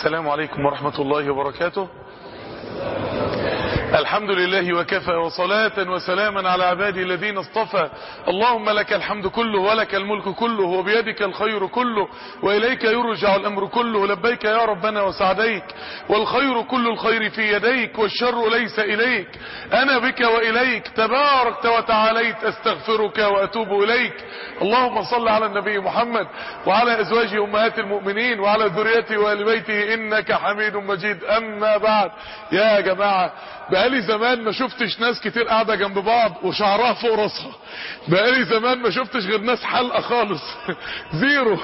السلام عليكم ورحمة الله وبركاته الحمد لله وكفى وصلاة وسلاما على عبادي الذين اصطفى اللهم لك الحمد كله ولك الملك كله وبيدك الخير كله وإليك يرجع الأمر كله لبيك يا ربنا وسعديك والخير كل الخير في يديك والشر ليس إليك أنا بك وإليك تباركت وتعاليت أستغفرك وأتوب إليك اللهم صل على النبي محمد وعلى أزواجه أمهات المؤمنين وعلى ذريته وآل بيته إنك حميد مجيد أما بعد يا جماعة بقالي زمان ما شفتش ناس كتير قاعدة جنب بعض وشعرها فوق راسها بقالي زمان ما شفتش غير ناس حلقة خالص زيرو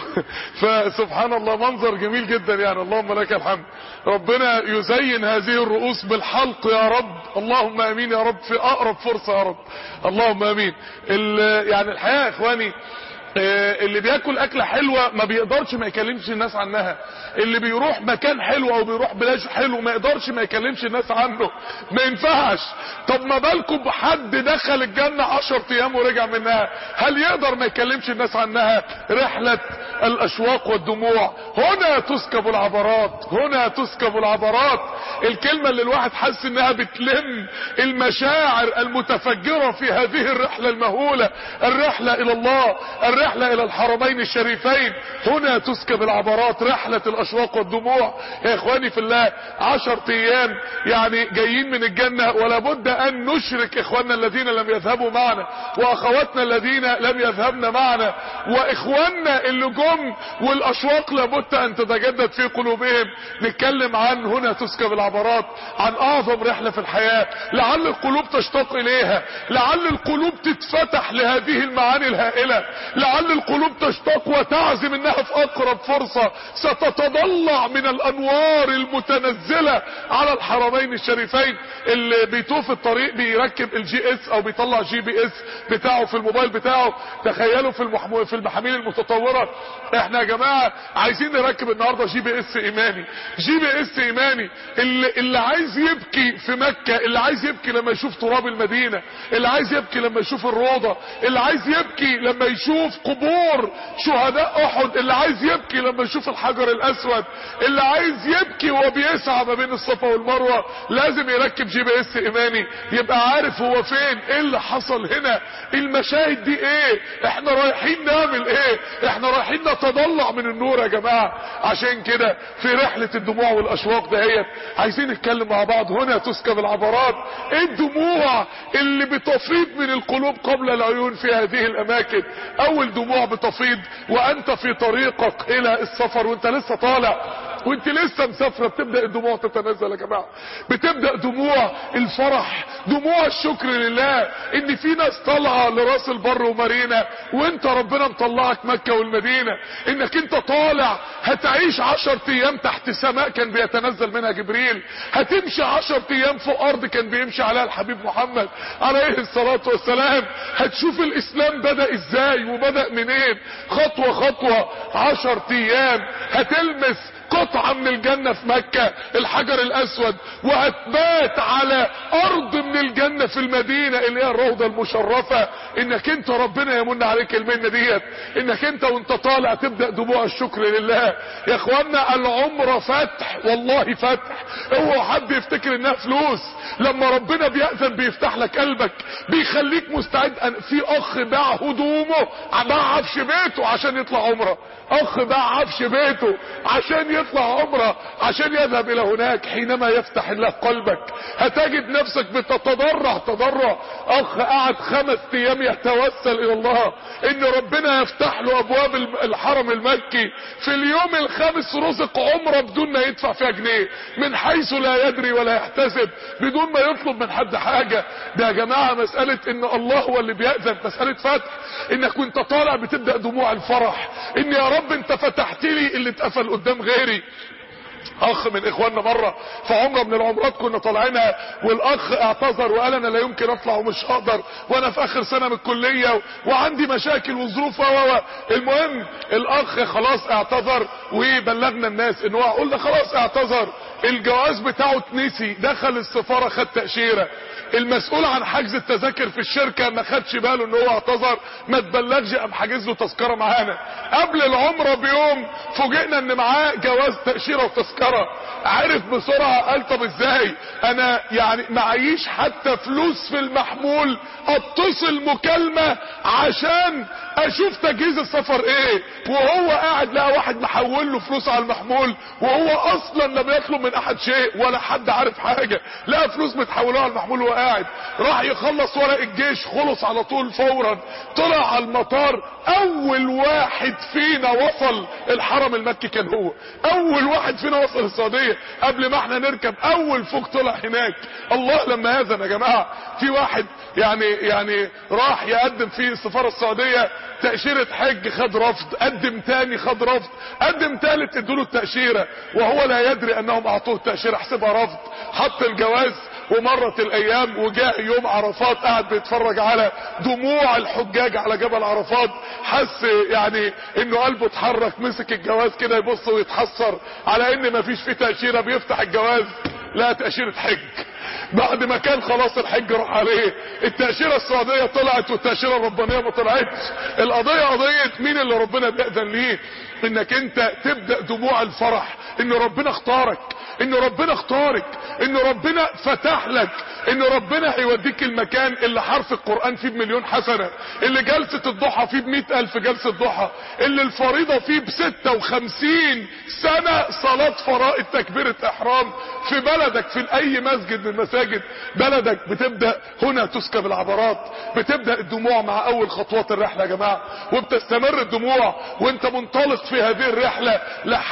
فسبحان الله منظر جميل جدا يعني اللهم لك الحمد ربنا يزين هذه الرؤوس بالحلق يا رب اللهم امين يا رب في اقرب فرصة يا رب اللهم امين يعني الحقيقة يا اخواني اللي بياكل اكله حلوه ما بيقدرش ما يكلمش الناس عنها اللي بيروح مكان حلو او بيروح بلاش حلو ما يقدرش ما يكلمش الناس عنه ما ينفعش طب ما بالكم بحد دخل الجنه 10 ايام ورجع منها هل يقدر ما يكلمش الناس عنها رحله الاشواق والدموع هنا تسكب العبرات هنا تسكب العبرات الكلمه اللي الواحد حاسس انها بتلم المشاعر المتفجره في هذه الرحله المهوله الرحله الى الله الرحلة الى الحرمين الشريفين هنا تسكب العبرات رحلة الاشواق والدموع يا اخواني في الله عشر ايام يعني جايين من الجنة ولا بد ان نشرك اخواننا الذين لم يذهبوا معنا واخواتنا الذين لم يذهبن معنا واخواننا اللي جم والاشواق لابد ان تتجدد في قلوبهم نتكلم عن هنا تسكب العبرات عن اعظم رحلة في الحياة لعل القلوب تشتاق اليها لعل القلوب تتفتح لهذه المعاني الهائلة لعل القلوب تشتاق وتعزم انها في اقرب فرصة ستتضلع من الانوار المتنزلة على الحرمين الشريفين اللي بيطوف الطريق بيركب الجي اس او بيطلع جي بي اس بتاعه في الموبايل بتاعه تخيلوا في المحمو... في المحاميل المتطورة احنا يا جماعة عايزين نركب النهاردة جي بي اس ايماني جي بي اس ايماني اللي, اللي عايز يبكي في مكة اللي عايز يبكي لما يشوف تراب المدينة اللي عايز يبكي لما يشوف الروضة اللي عايز يبكي لما يشوف قبور شهداء احد اللي عايز يبكي لما يشوف الحجر الاسود اللي عايز يبكي وهو بيسعى ما بين الصفا والمروة لازم يركب جي بي اس ايماني يبقى عارف هو فين ايه اللي حصل هنا المشاهد دي ايه احنا رايحين نعمل ايه احنا رايحين نتضلع من النور يا جماعة عشان كده في رحلة الدموع والاشواق دهيت عايزين نتكلم مع بعض هنا تسكب العبرات ايه الدموع اللي بتفيض من القلوب قبل العيون في هذه الاماكن اول دموع بتفيض وانت في طريقك الى السفر وانت لسه طالع وانت لسه مسافره بتبدا الدموع تتنزل يا جماعه بتبدا دموع الفرح دموع الشكر لله ان في ناس طالعه لراس البر ومارينا وانت ربنا مطلعك مكه والمدينه انك انت طالع هتعيش عشر ايام تحت سماء كان بيتنزل منها جبريل هتمشي عشر ايام فوق ارض كان بيمشي عليها الحبيب محمد عليه الصلاه والسلام هتشوف الاسلام بدا ازاي وبدا منين خطوه خطوه عشر ايام هتلمس قطعة من الجنة في مكة الحجر الاسود وهتبات على ارض من الجنة في المدينة اللي هي الروضة المشرفة انك انت ربنا يمن عليك المنة ديت انك انت وانت طالع تبدأ دموع الشكر لله يا اخوانا العمرة فتح والله فتح اوعى حد يفتكر انها فلوس لما ربنا بيأذن بيفتح لك قلبك بيخليك مستعد أن في اخ باع هدومه باع عفش بيته عشان يطلع عمره اخ باع عفش بيته عشان يطلع عمره عشان يذهب الى هناك حينما يفتح الله قلبك هتجد نفسك بتتضرع تضرع اخ قعد خمس ايام يتوسل الى الله ان ربنا يفتح له ابواب الحرم المكي في اليوم الخامس رزق عمره بدون ما يدفع فيها جنيه من حيث لا يدري ولا يحتسب بدون ما يطلب من حد حاجة ده يا جماعة مسألة ان الله هو اللي بيأذن مسألة فتح انك وانت طالع بتبدأ دموع الفرح ان يا رب انت فتحت لي اللي اتقفل قدام غيري اخ من اخواننا مرة في عمرة من العمرات كنا طالعينها والاخ اعتذر وقال انا لا يمكن اطلع ومش هقدر وانا في اخر سنة من الكلية وعندي مشاكل وظروف و المهم الاخ خلاص اعتذر وبلغنا الناس ان هو قلنا خلاص اعتذر الجواز بتاعه اتنسي دخل السفارة خد تأشيرة المسؤول عن حجز التذاكر في الشركة ما خدش باله ان هو اعتذر ما تبلغش قام حاجز له تذكرة معانا قبل العمرة بيوم فوجئنا ان معاه جواز تأشيرة وتذكرة عرف بسرعة قال طب ازاي انا يعني معيش حتى فلوس في المحمول اتصل مكالمة عشان اشوف تجهيز السفر ايه وهو قاعد لقى واحد محول له فلوس على المحمول وهو اصلا لم يطلب من احد شيء ولا حد عارف حاجة لقى فلوس متحولة على المحمول وهو قاعد راح يخلص ورق الجيش خلص على طول فورا طلع على المطار اول واحد فينا وصل الحرم المكي كان هو اول واحد فينا وصل السعودية قبل ما احنا نركب اول فوق طلع هناك الله لما يأذن يا جماعة في واحد يعني يعني راح يقدم في السفارة السعودية تأشيرة حج خد رفض قدم تاني خد رفض قدم تالت ادوله التأشيرة وهو لا يدري انهم اعطوه التأشيرة حسبها رفض حط الجواز ومرت الايام وجاء يوم عرفات قاعد بيتفرج على دموع الحجاج على جبل عرفات حس يعني انه قلبه اتحرك مسك الجواز كده يبص ويتحسر على ان مفيش فيه تأشيرة بيفتح الجواز لا تأشيرة حج بعد ما كان خلاص الحج راح عليه التأشيرة السعودية طلعت والتأشيرة الربانية ما طلعتش القضية قضية مين اللي ربنا بيأذن ليه انك انت تبدأ دموع الفرح ان ربنا اختارك ان ربنا اختارك ان ربنا فتح لك ان ربنا هيوديك المكان اللي حرف القرآن فيه بمليون حسنة اللي جلسة الضحى فيه بمئة الف جلسة ضحى اللي الفريضة فيه بستة وخمسين سنة صلاة فرائض تكبيرة احرام في بلدك في اي مسجد من المساجد بلدك بتبدأ هنا تسكب العبرات بتبدأ الدموع مع اول خطوات الرحلة يا جماعة وبتستمر الدموع وانت منطلق في هذه الرحلة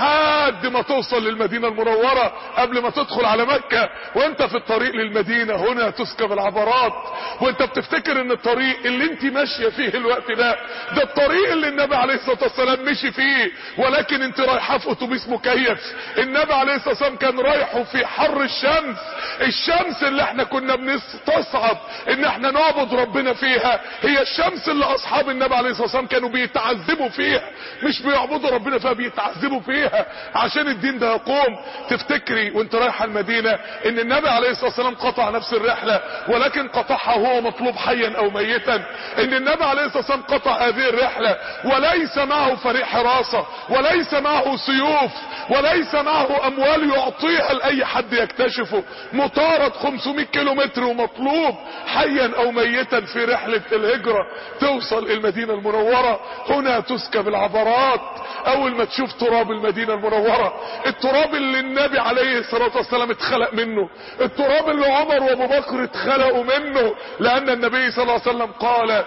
لحد ما توصل للمدينة المنورة قبل ما تدخل على مكة وانت في الطريق للمدينة هنا تسكب العبرات وانت بتفتكر ان الطريق اللي انت ماشية فيه الوقت ده ده الطريق اللي النبي عليه الصلاة والسلام مشي فيه ولكن انت رايحة في اتوبيس مكيف النبي عليه الصلاة والسلام كان رايحه في حر الشمس الشمس اللي احنا كنا بنستصعب ان احنا نعبد ربنا فيها هي الشمس اللي اصحاب النبي عليه الصلاة والسلام كانوا بيتعذبوا فيها مش بيعبدوا ربنا فيها بيتعذبوا فيها عشان الدين ده يقوم تفتكري وانت رايحة المدينة ان النبي عليه الصلاة والسلام قطع نفس الرحلة ولكن قطعها وهو مطلوب حيا او ميتا ان النبي عليه الصلاة والسلام قطع هذه الرحلة وليس معه فريق حراسة وليس معه سيوف وليس معه اموال يعطيها لاي حد يكتشفه مطارد 500 كيلو متر ومطلوب حيا او ميتا في رحلة الهجرة توصل المدينة المنورة هنا تسكب العبرات اول ما تشوف تراب المدينة المنورة التراب اللي النبي عليه الصلاة والسلام اتخلق منه التراب اللي عمر وابو بكر اتخلقوا منه لان النبي صلى الله عليه وسلم قال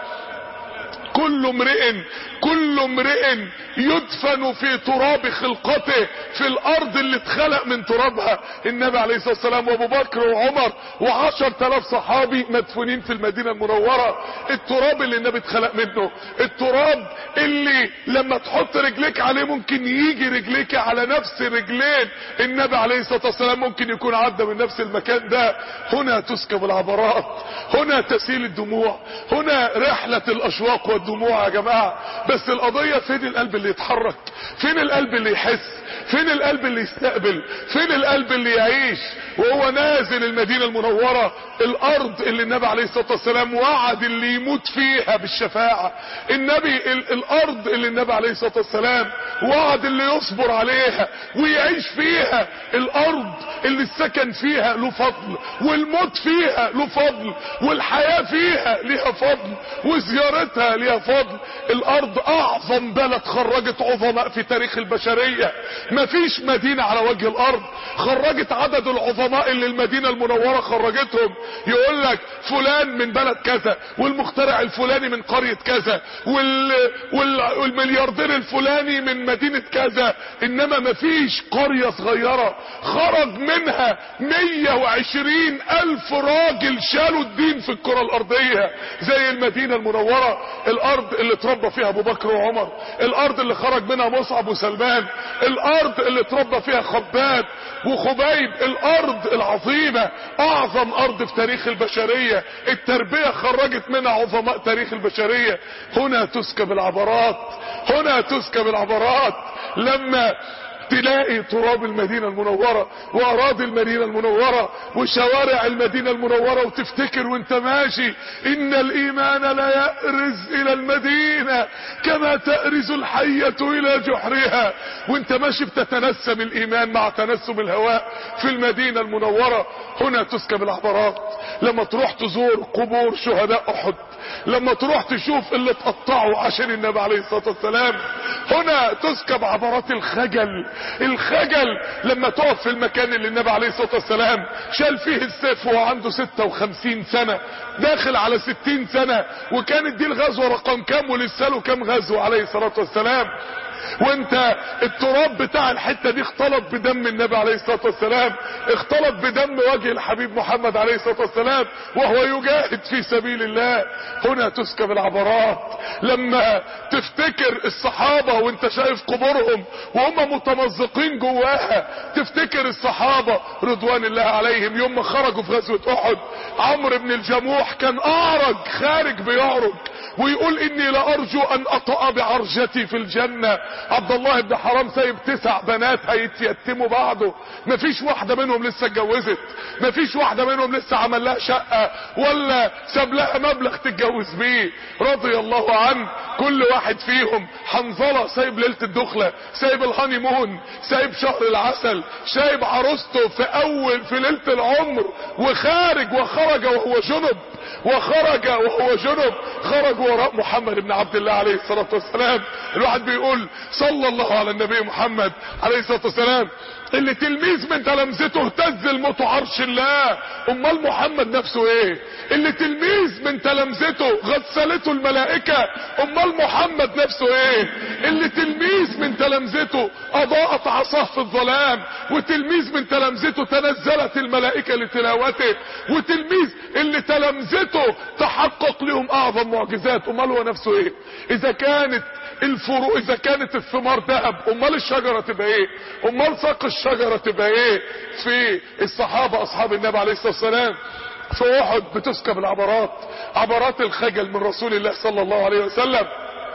كل امرئ كل امرئ يدفن في تراب خلقته في الارض اللي اتخلق من ترابها النبي عليه الصلاة والسلام وابو بكر وعمر وعشر تلاف صحابي مدفونين في المدينة المنورة التراب اللي النبي اتخلق منه التراب اللي لما تحط رجليك عليه ممكن يجي رجليك على نفس رجلين النبي عليه الصلاة والسلام ممكن يكون عدى من نفس المكان ده هنا تسكب العبرات هنا تسيل الدموع هنا رحلة الاشواق والدموع يا جماعة بس القضية فين القلب اللي يتحرك فين القلب اللي يحس فين القلب اللي يستقبل فين القلب اللي يعيش وهو نازل المدينة المنورة الارض اللي النبي عليه الصلاة والسلام وعد اللي يموت فيها بالشفاعة النبي ال الارض اللي النبي عليه الصلاة والسلام وعد اللي يصبر عليها ويعيش فيها الارض اللي السكن فيها له فضل والموت فيها له فضل والحياة فيها ليها فضل وزيارتها ليها فضل الارض اعظم بلد خرجت عظماء في تاريخ البشرية مفيش مدينة على وجه الارض خرجت عدد العظماء اللي المدينة المنورة خرجتهم يقول لك فلان من بلد كذا والمخترع الفلاني من قرية كذا وال... وال... والملياردير الفلاني من مدينة كذا انما مفيش قرية صغيرة خرج منها 120 الف راجل شالوا الدين في الكرة الارضية زي المدينة المنورة الارض اللي اتربى فيها ابو بكر وعمر الارض اللي خرج منها مصعب وسلمان الارض اللي اتربى فيها خباب وخبيب الارض العظيمة اعظم ارض في تاريخ البشرية التربية خرجت منها عظماء تاريخ البشرية هنا تسكب العبرات هنا تسكب العبرات لما تلاقي تراب المدينة المنورة واراضي المدينة المنورة وشوارع المدينة المنورة وتفتكر وانت ماشي ان الايمان لا يأرز الى المدينة كما تأرز الحية الى جحرها وانت ماشي بتتنسم الايمان مع تنسم الهواء في المدينة المنورة هنا تسكب العبرات لما تروح تزور قبور شهداء احد لما تروح تشوف اللي اتقطعوا عشان النبي عليه الصلاة والسلام هنا تسكب عبرات الخجل الخجل لما تقف في المكان اللي النبي عليه الصلاة والسلام شال فيه السيف وهو عنده 56 سنة داخل على 60 سنة وكانت دي الغزوة رقم كام ولسه له كام غزوة عليه الصلاة والسلام وانت التراب بتاع الحتة دي اختلط بدم النبي عليه الصلاة والسلام اختلط بدم وجه الحبيب محمد عليه الصلاة والسلام وهو يجاهد في سبيل الله هنا تسكب العبرات لما تفتكر الصحابة وانت شايف قبورهم وهم متمزقين جواها تفتكر الصحابة رضوان الله عليهم يوم ما خرجوا في غزوة احد عمرو بن الجموح كان اعرج خارج بيعرج ويقول اني لارجو ان اطأ بعرجتي في الجنة عبد الله بن حرام سايب تسع بنات هيتيتموا بعده مفيش واحدة منهم لسه اتجوزت مفيش واحدة منهم لسه عمل لها شقة ولا ساب لها مبلغ تتجوز بيه رضي الله عنه كل واحد فيهم حنظلة سايب ليلة الدخلة سايب الهاني مون سايب شهر العسل سايب عروسته في اول في ليلة العمر وخارج وخرج وهو جنب وخرج وهو جنب خرج وراء محمد بن عبد الله عليه الصلاة والسلام الواحد بيقول صلى الله على النبي محمد عليه الصلاة والسلام اللي تلميذ من تلامذته اهتز الموت عرش الله امال محمد نفسه ايه اللي تلميذ من تلامذته غسلته الملائكة امال محمد نفسه ايه اللي تلميذ من تلامذته اضاءت عصاه في الظلام وتلميذ من تلامذته تنزلت الملائكة لتلاوته وتلميذ اللي تلامذته تحقق لهم اعظم معجزات امال هو نفسه ايه اذا كانت الفروع اذا كانت الثمار ذهب امال الشجرة تبقى ايه امال ساق الشجرة تبقى ايه في الصحابة اصحاب النبي عليه الصلاة والسلام في احد بتسكب العبرات عبرات الخجل من رسول الله صلى الله عليه وسلم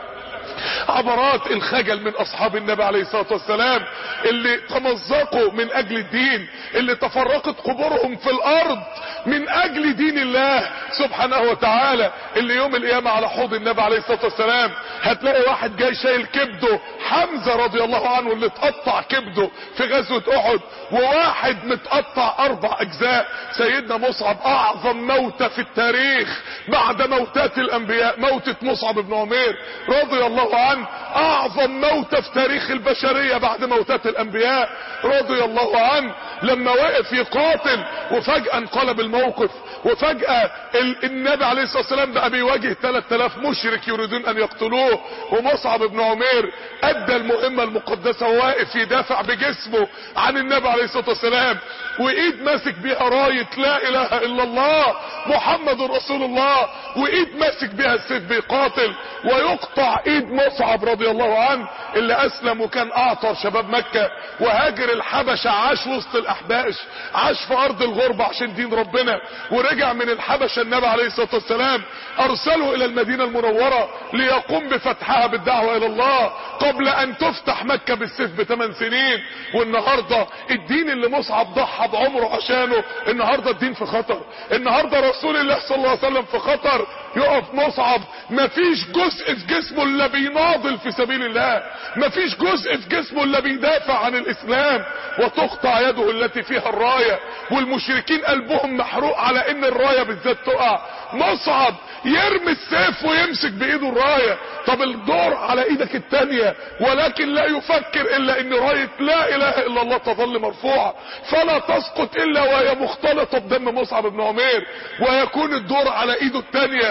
عبرات الخجل من اصحاب النبي عليه الصلاة والسلام اللي تمزقوا من اجل الدين اللي تفرقت قبورهم في الارض من اجل دين الله سبحانه وتعالى اللي يوم القيامة على حوض النبي عليه الصلاة والسلام هتلاقي واحد جاي شايل كبده حمزة رضي الله عنه اللي اتقطع كبده في غزوة احد وواحد متقطع اربع اجزاء سيدنا مصعب اعظم موتة في التاريخ بعد موتات الانبياء موتة مصعب بن عمير رضي الله عنه اعظم موتة في تاريخ البشرية بعد موتات الانبياء رضي الله عنه لما وقف يقاتل وفجأة انقلب الموقف وفجأة ال- النبي عليه الصلاة والسلام بقى بيواجه 3000 مشرك يريدون ان يقتلوه ومصعب بن عمير ادى المهمة المقدسة وواقف يدافع بجسمه عن النبي عليه الصلاة والسلام وايد ماسك بيها راية لا اله الا الله محمد رسول الله وايد ماسك بيها السيف بيقاتل ويقطع ايد مصعب رضي الله عنه اللي اسلم وكان اعطر شباب مكة وهاجر الحبشة عاش وسط الاحباش عاش في ارض الغربة عشان دين ربنا ورجع من الحبشة النبي عليه الصلاة والسلام ارسله الى المدينة المنورة ليقوم بفتحها بالدعوة الى الله قبل ان تفتح مكة بالسيف بثمان سنين والنهاردة الدين اللي مصعب ضحى بعمره عشانه النهاردة الدين في خطر النهاردة رسول الله صلى الله عليه وسلم في خطر يقف مصعب مفيش جزء في جسمه الا بيناضل في سبيل الله مفيش جزء في جسمه الا بيدافع عن الاسلام وتقطع يده التي فيها الراية والمشركين قلبهم محروق على ان الراية بالذات تقع مصعب يرمي السيف ويمسك بايده الراية طب الدور على ايدك التانية ولكن لا يفكر الا ان راية لا اله الا الله تظل مرفوعة فلا تسقط الا وهي مختلطة بدم مصعب بن عمير ويكون الدور على ايده التانية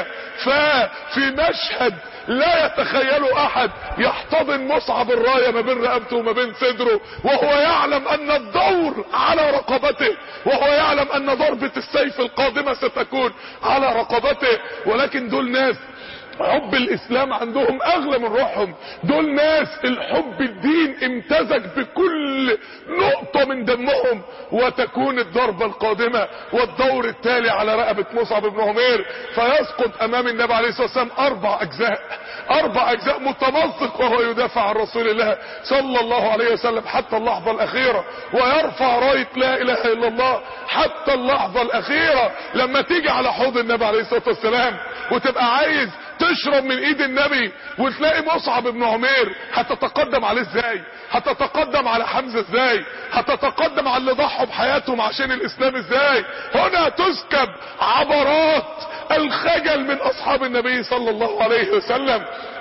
ففي مشهد لا يتخيله احد يحتضن مصعب الراية ما بين رقبته وما بين صدره وهو يعلم ان الدور على رقبته وهو يعلم ان ضربة السيف القادمة ستكون على رقبته ولكن دول ناس حب الاسلام عندهم اغلى من روحهم دول ناس الحب الدين امتزج بكل نقطة من دمهم وتكون الضربة القادمة والدور التالي على رقبة مصعب بن عمير فيسقط امام النبي عليه الصلاة والسلام اربع اجزاء اربع اجزاء متمزق وهو يدافع عن رسول الله صلى الله عليه وسلم حتى اللحظة الاخيرة ويرفع راية لا اله الا الله حتى اللحظة الاخيرة لما تيجي على حوض النبي عليه الصلاة والسلام وتبقى عايز تشرب من ايد النبي وتلاقي مصعب بن عمير هتتقدم عليه ازاي هتتقدم على حمزة ازاي هتتقدم على اللي ضحوا بحياتهم عشان الاسلام ازاي هنا تسكب عبرات الخجل من اصحاب النبي صلى الله عليه وسلم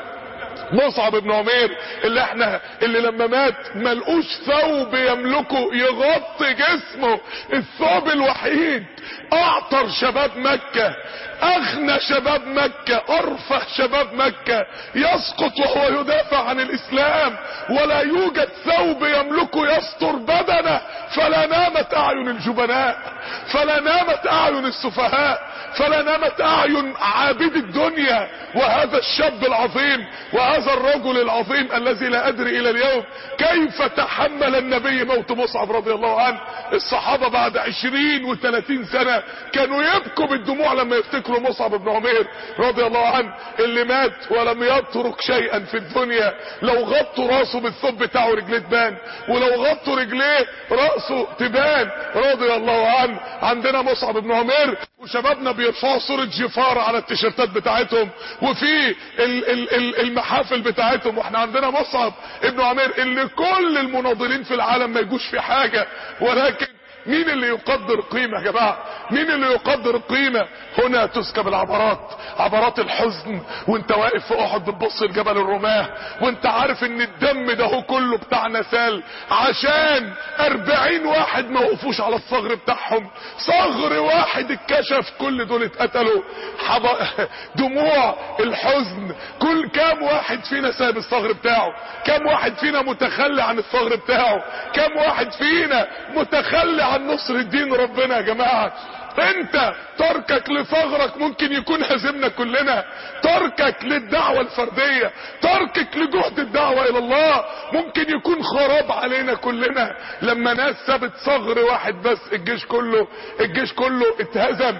مصعب بن عمير اللي احنا اللي لما مات ملقوش ثوب يملكه يغطي جسمه الثوب الوحيد اعطر شباب مكة اغنى شباب مكة ارفه شباب مكة يسقط وهو يدافع عن الاسلام ولا يوجد ثوب يملكه يستر بدنه فلا نامت اعين الجبناء فلا نامت اعين السفهاء فلا نامت اعين عابد الدنيا وهذا الشاب العظيم وهذا الرجل العظيم الذي لا ادري الى اليوم كيف تحمل النبي موت مصعب رضي الله عنه الصحابة بعد عشرين وثلاثين سنة كانوا يبكوا بالدموع لما يفتكروا مصعب بن عمير رضي الله عنه اللي مات ولم يترك شيئا في الدنيا لو غطوا راسه بالثوب بتاعه رجليه تبان ولو غطوا رجليه راسه تبان رضي الله عنه عندنا مصعب بن عمير وشبابنا بيرفعوا صورة جفار على التيشيرتات بتاعتهم وفي ال ال ال المحافل بتاعتهم واحنا عندنا مصعب ابن عمير اللي كل المناضلين في العالم ما يجوش في حاجة ولكن مين اللي يقدر قيمة يا جماعة مين اللي يقدر القيمة هنا تسكب العبرات عبرات الحزن وانت واقف في احد بتبص لجبل الرماه وانت عارف ان الدم ده هو كله بتاع نسال عشان اربعين واحد ما وقفوش على الصغر بتاعهم صغر واحد اتكشف كل دول اتقتلوا حب... دموع الحزن كل كام واحد فينا ساب الصغر بتاعه كام واحد فينا متخلي عن الصغر بتاعه كام واحد فينا متخلي عن نصر الدين ربنا يا جماعة انت تركك لثغرك ممكن يكون هزمنا كلنا تركك للدعوة الفردية تركك لجهد الدعوة الى الله ممكن يكون خراب علينا كلنا لما ناس سابت ثغر واحد بس الجيش كله الجيش كله اتهزم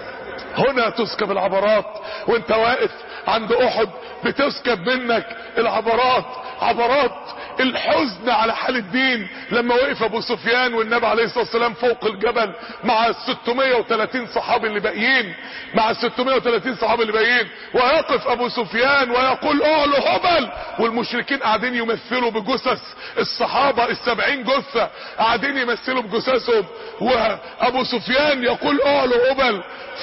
هنا تسكب العبرات وانت واقف عند احد بتسكب منك العبرات عبرات الحزن على حال الدين لما وقف ابو سفيان والنبي عليه الصلاة والسلام فوق الجبل مع ال 630 صحابي اللي باقيين مع ال 630 صحابي اللي باقيين ويقف ابو سفيان ويقول اعلو هبل والمشركين قاعدين يمثلوا بجثث الصحابة السبعين جثة قاعدين يمثلوا بجثثهم وابو سفيان يقول اعلو هبل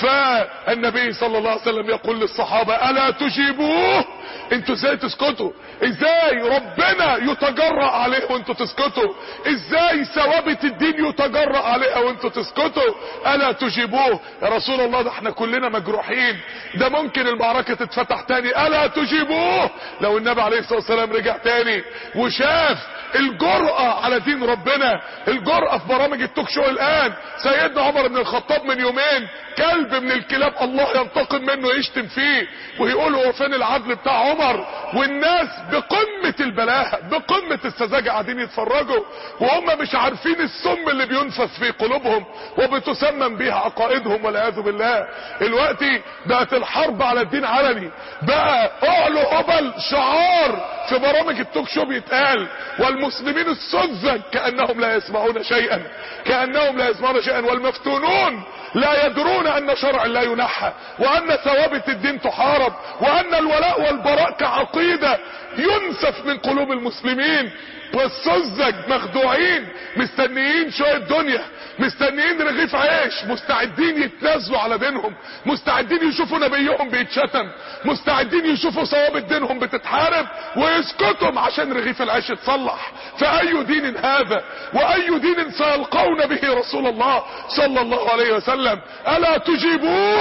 فالنبي صلى الله عليه وسلم يقول للصحابة الا تجيبوه انتوا ازاي تسكتوا ازاي ربنا يتجرأ عليه وانتوا تسكتوا ازاي ثوابت الدين يتجرأ عليها وانتوا تسكتوا الا تجيبوه يا رسول الله ده احنا كلنا مجروحين ده ممكن المعركة تتفتح تاني الا تجيبوه لو النبي عليه الصلاة والسلام رجع تاني وشاف الجرأة على دين ربنا الجرأة في برامج التوك شو الان سيدنا عمر بن الخطاب من يومين كلب من الكلاب الله ينتقم منه يشتم فيه ويقول هو فين العدل بتاع عمر والناس بقمة البلاهة بقمة السذاجة قاعدين يتفرجوا وهم مش عارفين السم اللي بينفث في قلوبهم وبتسمم بيها عقائدهم والعياذ بالله الوقت بقت الحرب على الدين علني بقى اعلو هبل شعار في برامج التوك شو بيتقال والمسلمين السذج كأنهم لا يسمعون شيئا كأنهم لا يسمعون شيئا والمفتونون لا يدرون ان شرع لا ينحى وان ثوابت الدين تحارب وان الولاء والبراء كعقيدة ينسف من قلوب المسلمين والسذج مخدوعين مستنيين شوية دنيا مستنيين رغيف عيش مستعدين يتنازلوا على دينهم مستعدين يشوفوا نبيهم بيتشتم مستعدين يشوفوا ثوابت دينهم بتتحارب ويسكتهم عشان رغيف العيش يتصلح فأي دين هذا وأي دين سيلقون به رسول الله صلى الله عليه وسلم ألا تجيبوه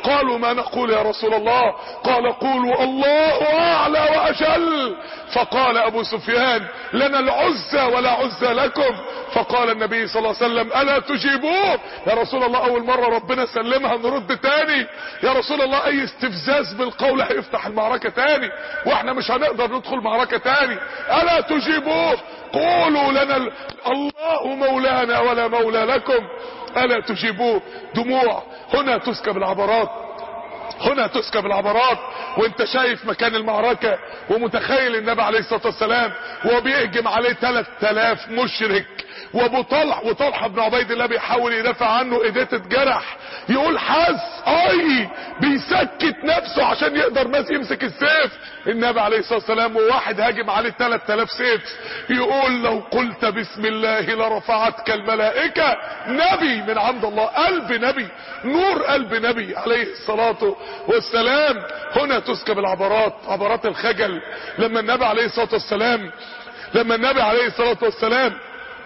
قالوا ما نقول يا رسول الله قال قولوا الله اعلى واجل فقال ابو سفيان لنا العزى ولا عزى لكم فقال النبي صلى الله عليه وسلم الا تجيبوه يا رسول الله اول مرة ربنا سلمها نرد تاني يا رسول الله اي استفزاز بالقول هيفتح المعركة تاني واحنا مش هنقدر ندخل معركة تاني الا تجيبوه قولوا لنا ال... الله مولانا ولا مولى لكم الا تجيبوه دموع هنا تسكب العبرات هنا تسكب العبرات وانت شايف مكان المعركة ومتخيل النبي عليه الصلاة والسلام وهو بيهجم عليه 3000 مشرك وابو طلح وطلحة بن عبيد الله بيحاول يدافع عنه ايديه تتجرح يقول حس اي بيسكت نفسه عشان يقدر ناس يمسك السيف النبي عليه الصلاة والسلام وواحد هاجم عليه 3000 سيف يقول لو قلت بسم الله لرفعتك الملائكة نبي من عند الله قلب نبي نور قلب نبي عليه الصلاة والسلام هنا تسكب العبرات عبرات الخجل لما النبي عليه الصلاة والسلام لما النبي عليه الصلاة والسلام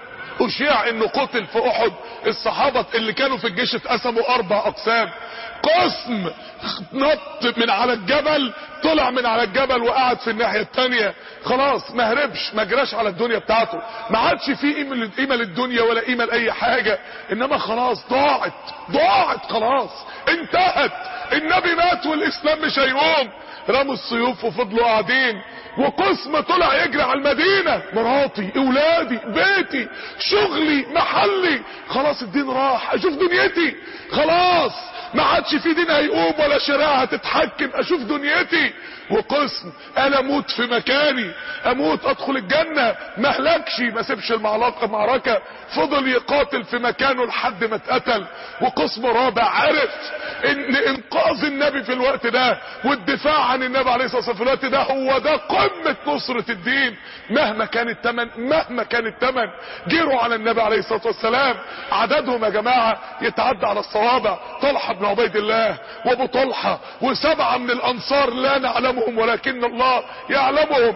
اشيع انه قتل في احد الصحابة اللي كانوا في الجيش اتقسموا اربع اقسام قسم نط من على الجبل طلع من على الجبل وقعد في الناحية التانية خلاص ما هربش ما جراش على الدنيا بتاعته ما عادش فيه قيمة قيمة للدنيا ولا قيمة لأي حاجة انما خلاص ضاعت ضاعت خلاص انتهت النبي مات والاسلام مش هيقوم رموا السيوف وفضلوا قاعدين وقسم طلع يجري على المدينة مراتي اولادي بيتي شغلي محلي خلاص الدين راح اشوف دنيتي خلاص ما عادش في دين هيقوم ولا شريعه هتتحكم اشوف دنيتي وقسم انا اموت في مكاني اموت ادخل الجنة ما اهلكش ما سيبش المعركة معركة فضل يقاتل في مكانه لحد ما اتقتل وقسم رابع عرف ان انقاذ النبي في الوقت ده والدفاع عن النبي عليه الصلاة والسلام في الوقت ده هو ده قمة نصرة الدين مهما كان التمن مهما كان التمن جروا على النبي عليه الصلاة والسلام عددهم يا جماعة يتعدى على الصوابع طلحة بن عبيد الله وابو طلحة وسبعة من الانصار لا نعلمهم ولكن الله يعلمهم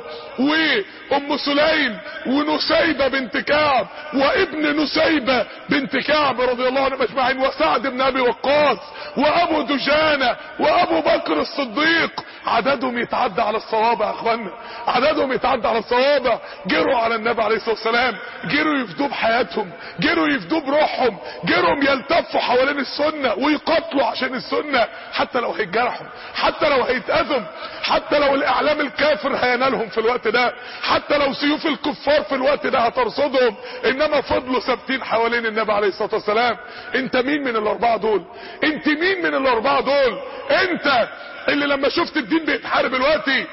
وام سليم ونسيبة بنت كعب وابن نسيبة بنت كعب رضي الله عنهم اجمعين وسعد بن ابي وقاص وابو دجانة وابو بكر الصديق عددهم يتعدى على الصوابع يا اخوانا عددهم يتعدى على الصوابع جروا على النبي عليه الصلاة والسلام جروا يفدوا بحياتهم جروا يفدوا بروحهم جروا يلتفوا حوالين السنة ويقاتلوا عشان السنة حتى لو هيتجرحوا حتى لو هيتأذوا حتى لو الاعلام الكافر هينالهم في الوقت ده حتى لو سيوف الكفار في الوقت ده هترصدهم انما فضلوا ثابتين حوالين النبي عليه الصلاة والسلام انت مين من الاربعة دول انت مين من الاربعة دول انت اللي لما شفت الدين بيتحارب دلوقتي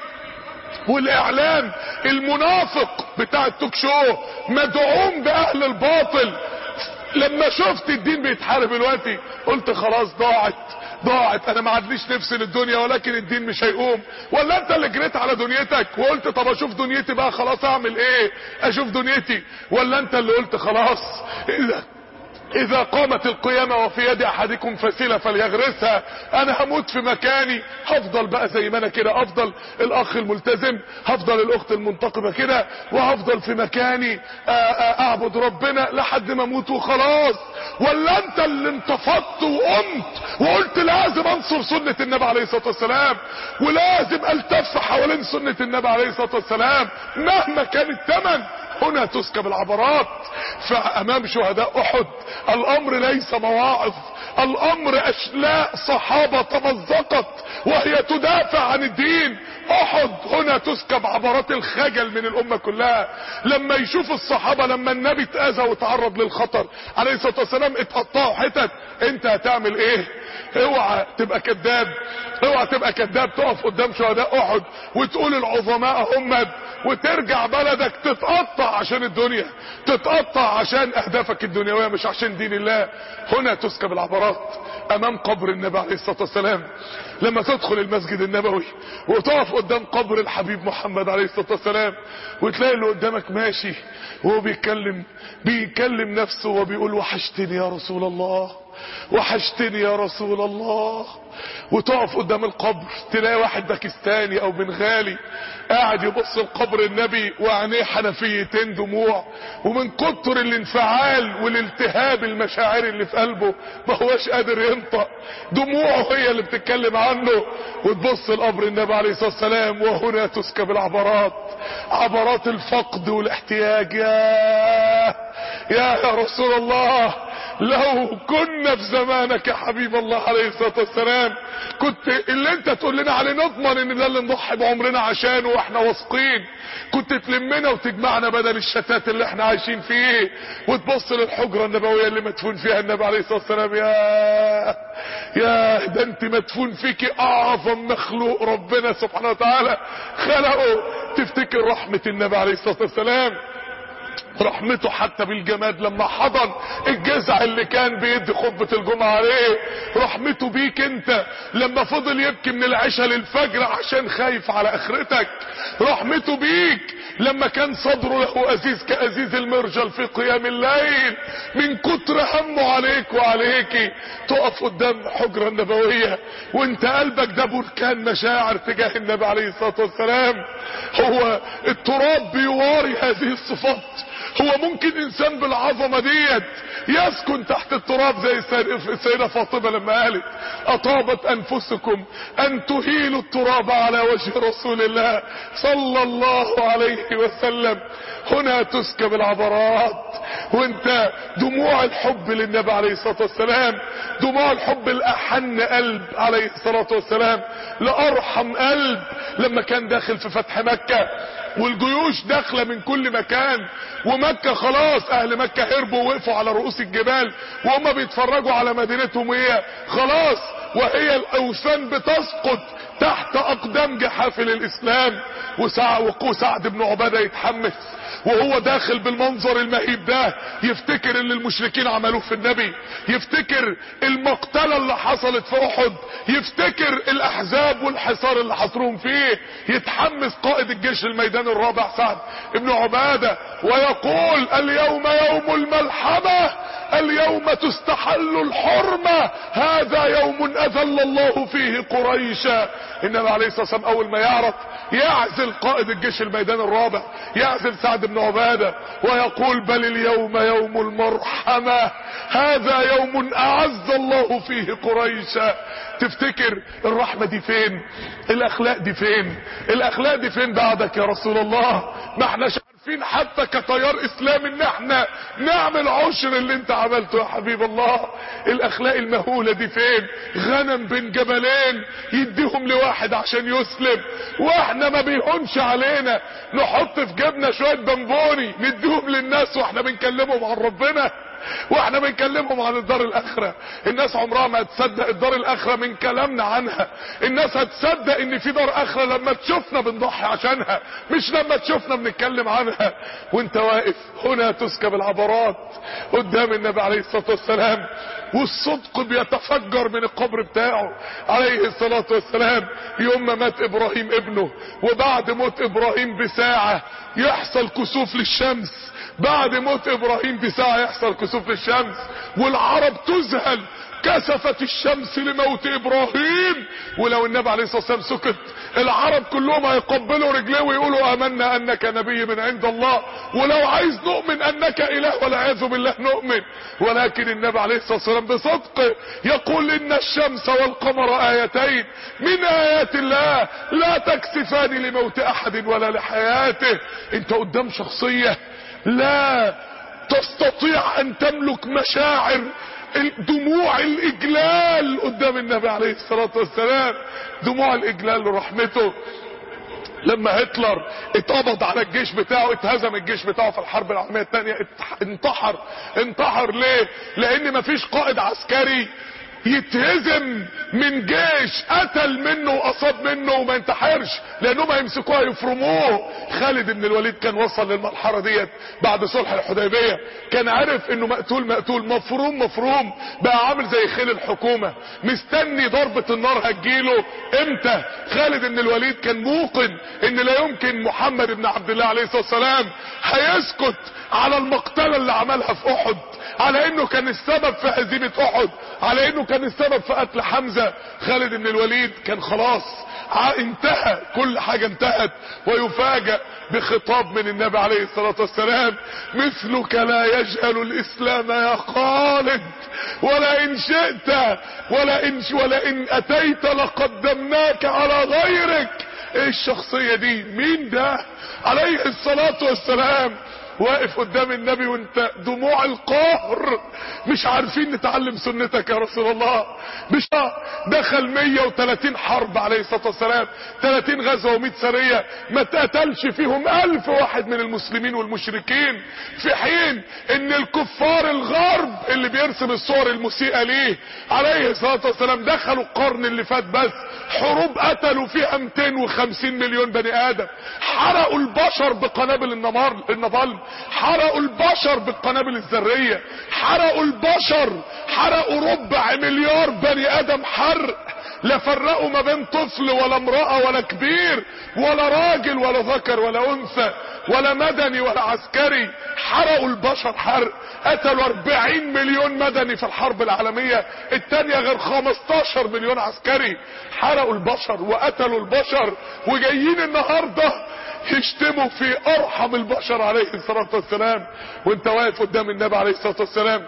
والاعلام المنافق بتاع التوك شو مدعوم باهل الباطل لما شفت الدين بيتحارب دلوقتي قلت خلاص ضاعت ضاعت انا ما عادليش نفسي للدنيا ولكن الدين مش هيقوم ولا انت اللي جريت على دنيتك وقلت طب اشوف دنيتي بقى خلاص اعمل ايه اشوف دنيتي ولا انت اللي قلت خلاص اذا اذا قامت القيامة وفي يد احدكم فسيلة فليغرسها انا هموت في مكاني هفضل بقى زي ما انا كده افضل الاخ الملتزم هفضل الاخت المنتقبة كده وهفضل في مكاني اعبد ربنا لحد ما اموت وخلاص ولا انت اللي انتفضت وقمت وقلت لازم انصر سنة النبي عليه الصلاة والسلام ولازم التف حوالين سنة النبي عليه الصلاة والسلام مهما كان الثمن هنا تسكب العبرات فامام شهداء احد الامر ليس مواعظ الامر اشلاء صحابة تمزقت وهي تدافع عن الدين احد هنا تسكب عبرات الخجل من الامة كلها لما يشوف الصحابة لما النبي اتأذى وتعرض للخطر عليه الصلاة والسلام اتقطعوا حتت انت هتعمل ايه اوعى تبقى كذاب اوعى تبقى كذاب تقف قدام شهداء احد وتقول العظماء هم وترجع بلدك تتقطع عشان الدنيا تتقطع عشان اهدافك الدنيوية مش عشان دين الله هنا تسكب العبرات امام قبر النبي عليه الصلاة والسلام لما تدخل المسجد النبوي وتقف قدام قبر الحبيب محمد عليه الصلاة والسلام وتلاقي اللي قدامك ماشي وهو بيتكلم بيكلم نفسه وبيقول وحشتني يا رسول الله وحشتني يا رسول الله وتقف قدام القبر تلاقي واحد باكستاني او بنغالي قاعد يبص لقبر النبي وعينيه حنفيتين دموع ومن كتر الانفعال والالتهاب المشاعر اللي في قلبه ما هوش قادر ينطق دموعه هي اللي بتتكلم عنه وتبص لقبر النبي عليه الصلاه والسلام وهنا تسكب العبرات عبرات الفقد والاحتياج يا يا يا رسول الله لو كنا في زمانك يا حبيب الله عليه الصلاة والسلام كنت اللي انت تقول لنا عليه نضمن ان ده اللي نضحي بعمرنا عشانه واحنا واثقين كنت تلمنا وتجمعنا بدل الشتات اللي احنا عايشين فيه وتبص للحجرة النبوية اللي مدفون فيها النبي عليه الصلاة والسلام يا يا ده انت مدفون فيكي اعظم مخلوق ربنا سبحانه وتعالى خلقه تفتكر رحمة النبي عليه الصلاة والسلام رحمته حتى بالجماد لما حضن الجزع اللي كان بيدي خطبة الجمعة عليه رحمته بيك انت لما فضل يبكي من العشاء للفجر عشان خايف على اخرتك رحمته بيك لما كان صدره له ازيز كازيز المرجل في قيام الليل من كتر همه عليك وعليكي تقف قدام حجرة النبوية وانت قلبك ده بركان مشاعر تجاه النبي عليه الصلاة والسلام هو التراب بيواري هذه الصفات هو ممكن انسان بالعظمة ديت يسكن تحت التراب زي السيدة فاطمة لما قالت اطابت انفسكم ان تهيلوا التراب على وجه رسول الله صلى الله عليه وسلم هنا تسكب العبرات وانت دموع الحب للنبي عليه الصلاة والسلام دموع الحب الاحن قلب عليه الصلاة والسلام لارحم قلب لما كان داخل في فتح مكة والجيوش داخله من كل مكان ومكة خلاص اهل مكة هربوا ووقفوا على رؤوس الجبال وهم بيتفرجوا على مدينتهم وهي خلاص وهي الاوثان بتسقط تحت اقدام جحافل الاسلام وسعد بن عبادة يتحمس وهو داخل بالمنظر المهيب ده يفتكر اللي المشركين عملوه في النبي يفتكر المقتلة اللي حصلت في احد يفتكر الاحزاب والحصار اللي حصروهم فيه يتحمس قائد الجيش الميدان الرابع سعد ابن عبادة ويقول اليوم يوم الملحمة اليوم تستحل الحرمة هذا يوم اذل الله فيه قريشا النبي عليه الصلاة والسلام اول ما يعرف يعزل قائد الجيش الميدان الرابع يعزل سعد بن عبادة ويقول بل اليوم يوم المرحمة هذا يوم اعز الله فيه قريشا تفتكر الرحمة دي فين الاخلاق دي فين الاخلاق دي فين بعدك يا رسول الله ما احناش عارفين حتى كتيار اسلام ان احنا نعمل عشر اللي انت عملته يا حبيب الله الاخلاق المهولة دي فين غنم بين جبلين يديهم لواحد عشان يسلم واحنا ما بيهونش علينا نحط في جيبنا شوية بنبوني نديهم للناس واحنا بنكلمهم عن ربنا واحنا بنكلمهم عن الدار الاخرة الناس عمرها ما هتصدق الدار الاخرة من كلامنا عنها الناس هتصدق ان في دار اخرة لما تشوفنا بنضحي عشانها مش لما تشوفنا بنتكلم عنها وانت واقف هنا تسكب العبرات قدام النبي عليه الصلاة والسلام والصدق بيتفجر من القبر بتاعه عليه الصلاة والسلام يوم ما مات ابراهيم ابنه وبعد موت ابراهيم بساعة يحصل كسوف للشمس بعد موت ابراهيم بساعة يحصل كسوف للشمس والعرب تذهل كسفت الشمس لموت ابراهيم ولو النبي عليه الصلاة والسلام سكت العرب كلهم هيقبلوا رجليه ويقولوا امنا انك نبي من عند الله ولو عايز نؤمن انك اله والعياذ بالله نؤمن ولكن النبي عليه الصلاة والسلام بصدق يقول ان الشمس والقمر ايتين من ايات الله لا تكسفان لموت احد ولا لحياته انت قدام شخصية لا تستطيع ان تملك مشاعر دموع الاجلال قدام النبي عليه الصلاة والسلام دموع الاجلال لرحمته لما هتلر اتقبض على الجيش بتاعه اتهزم الجيش بتاعه في الحرب العالمية الثانية انتحر انتحر ليه لان مفيش قائد عسكري يتهزم من جيش قتل منه واصاب منه وما ينتحرش لانهم هيمسكوه يفرموه خالد بن الوليد كان وصل للمرحلة ديت بعد صلح الحديبية كان عارف انه مقتول مقتول مفروم مفروم بقى عامل زي خيل الحكومة مستني ضربة النار هتجيله امتى خالد بن الوليد كان موقن ان لا يمكن محمد بن عبد الله عليه الصلاة والسلام هيسكت على المقتلة اللي عملها في احد على انه كان السبب في هزيمة احد على انه كان السبب في قتل حمزة خالد بن الوليد كان خلاص انتهى كل حاجة انتهت ويفاجأ بخطاب من النبي عليه الصلاة والسلام مثلك لا يجهل الاسلام يا خالد ولا ان شئت ولا ان, ولا إن اتيت لقدمناك على غيرك ايه الشخصية دي مين ده عليه الصلاة والسلام واقف قدام النبي وانت دموع القهر مش عارفين نتعلم سنتك يا رسول الله مش دخل 130 حرب عليه الصلاة والسلام 30 غزوة و100 سرية ما اتقتلش فيهم الف واحد من المسلمين والمشركين في حين ان الكفار الغرب اللي بيرسم الصور المسيئة ليه عليه الصلاة والسلام دخلوا القرن اللي فات بس حروب قتلوا فيها 250 مليون بني ادم حرقوا البشر بقنابل النمار النبال حرقوا البشر بالقنابل الذرية حرقوا البشر حرقوا ربع مليار بني ادم حرق لا فرقوا ما بين طفل ولا امرأة ولا كبير ولا راجل ولا ذكر ولا انثى ولا مدني ولا عسكري حرقوا البشر حرق قتلوا 40 مليون مدني في الحرب العالمية التانية غير 15 مليون عسكري حرقوا البشر وقتلوا البشر وجايين النهاردة يشتموا في ارحم البشر عليه الصلاة والسلام وانت واقف قدام النبي عليه الصلاة والسلام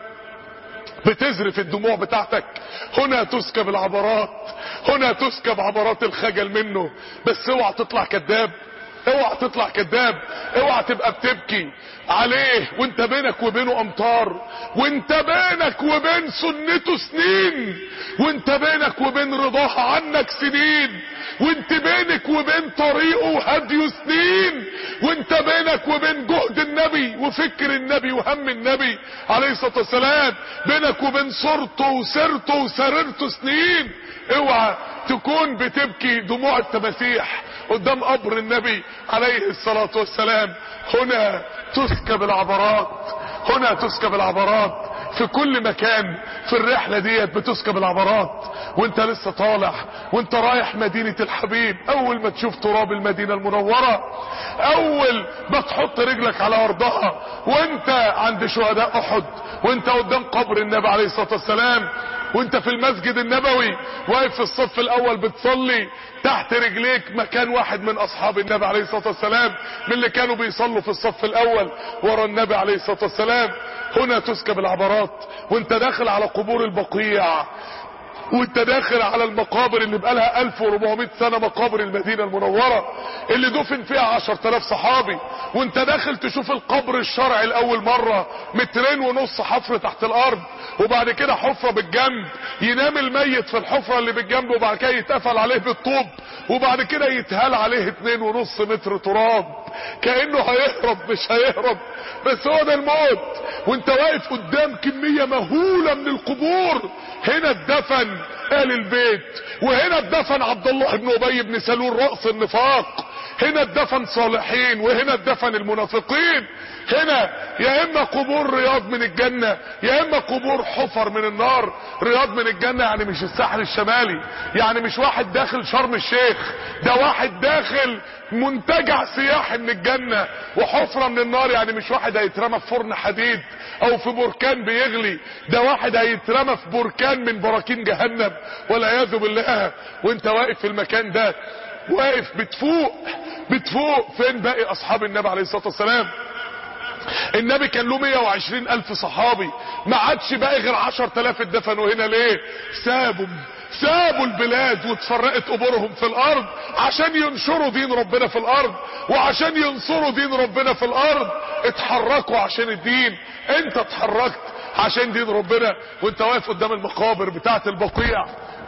بتزرف الدموع بتاعتك هنا تسكب العبرات هنا تسكب عبرات الخجل منه بس اوعى تطلع كذاب اوعى تطلع كذاب اوعى تبقى بتبكي عليه وانت بينك وبينه امطار وانت بينك وبين سنته سنين وانت بينك وبين رضاه عنك سنين وانت بينك وبين طريقه وهديه سنين وانت بينك وبين جهد النبي وفكر النبي وهم النبي عليه الصلاة والسلام بينك وبين صورته وسيرته وسريرته سنين اوعى تكون بتبكي دموع التماسيح قدام قبر النبي عليه الصلاة والسلام هنا تسكب العبرات هنا تسكب العبرات في كل مكان في الرحلة ديت بتسكب العبرات وانت لسه طالع وانت رايح مدينة الحبيب اول ما تشوف تراب المدينة المنورة اول ما تحط رجلك على ارضها وانت عند شهداء احد وانت قدام قبر النبي عليه الصلاة والسلام وانت في المسجد النبوي واقف في الصف الاول بتصلي تحت رجليك مكان واحد من اصحاب النبي عليه الصلاة والسلام من اللي كانوا بيصلوا في الصف الاول ورا النبي عليه الصلاة والسلام هنا تسكب العبرات وانت داخل على قبور البقيع وانت داخل على المقابر اللي بقالها 1400 سنة مقابر المدينة المنورة اللي دفن فيها 10000 صحابي وانت داخل تشوف القبر الشرعي الاول مرة مترين ونص حفر تحت الارض وبعد كده حفرة بالجنب ينام الميت في الحفرة اللي بالجنب وبعد كده يتقفل عليه بالطوب وبعد كده يتهال عليه اتنين ونص متر تراب كأنه هيهرب مش هيهرب بس هو ده الموت وانت واقف قدام كمية مهولة من القبور هنا اتدفن آل البيت وهنا اتدفن عبد الله بن ابي بن سلول رأس النفاق هنا اتدفن صالحين وهنا اتدفن المنافقين هنا يا اما قبور رياض من الجنة يا اما قبور حفر من النار رياض من الجنة يعني مش الساحل الشمالي يعني مش واحد داخل شرم الشيخ ده واحد داخل منتجع سياحي من الجنة وحفرة من النار يعني مش واحد هيترمى في فرن حديد او في بركان بيغلي ده واحد هيترمى في بركان من براكين جهنم والعياذ بالله وانت واقف في المكان ده واقف بتفوق بتفوق فين باقي اصحاب النبي عليه الصلاة والسلام النبي كان له 120 الف صحابي ما عادش باقي غير 10000 اتدفنوا هنا ليه سابوا سابوا البلاد واتفرقت قبورهم في الارض عشان ينشروا دين ربنا في الارض وعشان ينصروا دين ربنا في الارض اتحركوا عشان الدين انت اتحركت عشان دين ربنا وانت واقف قدام المقابر بتاعت البقيع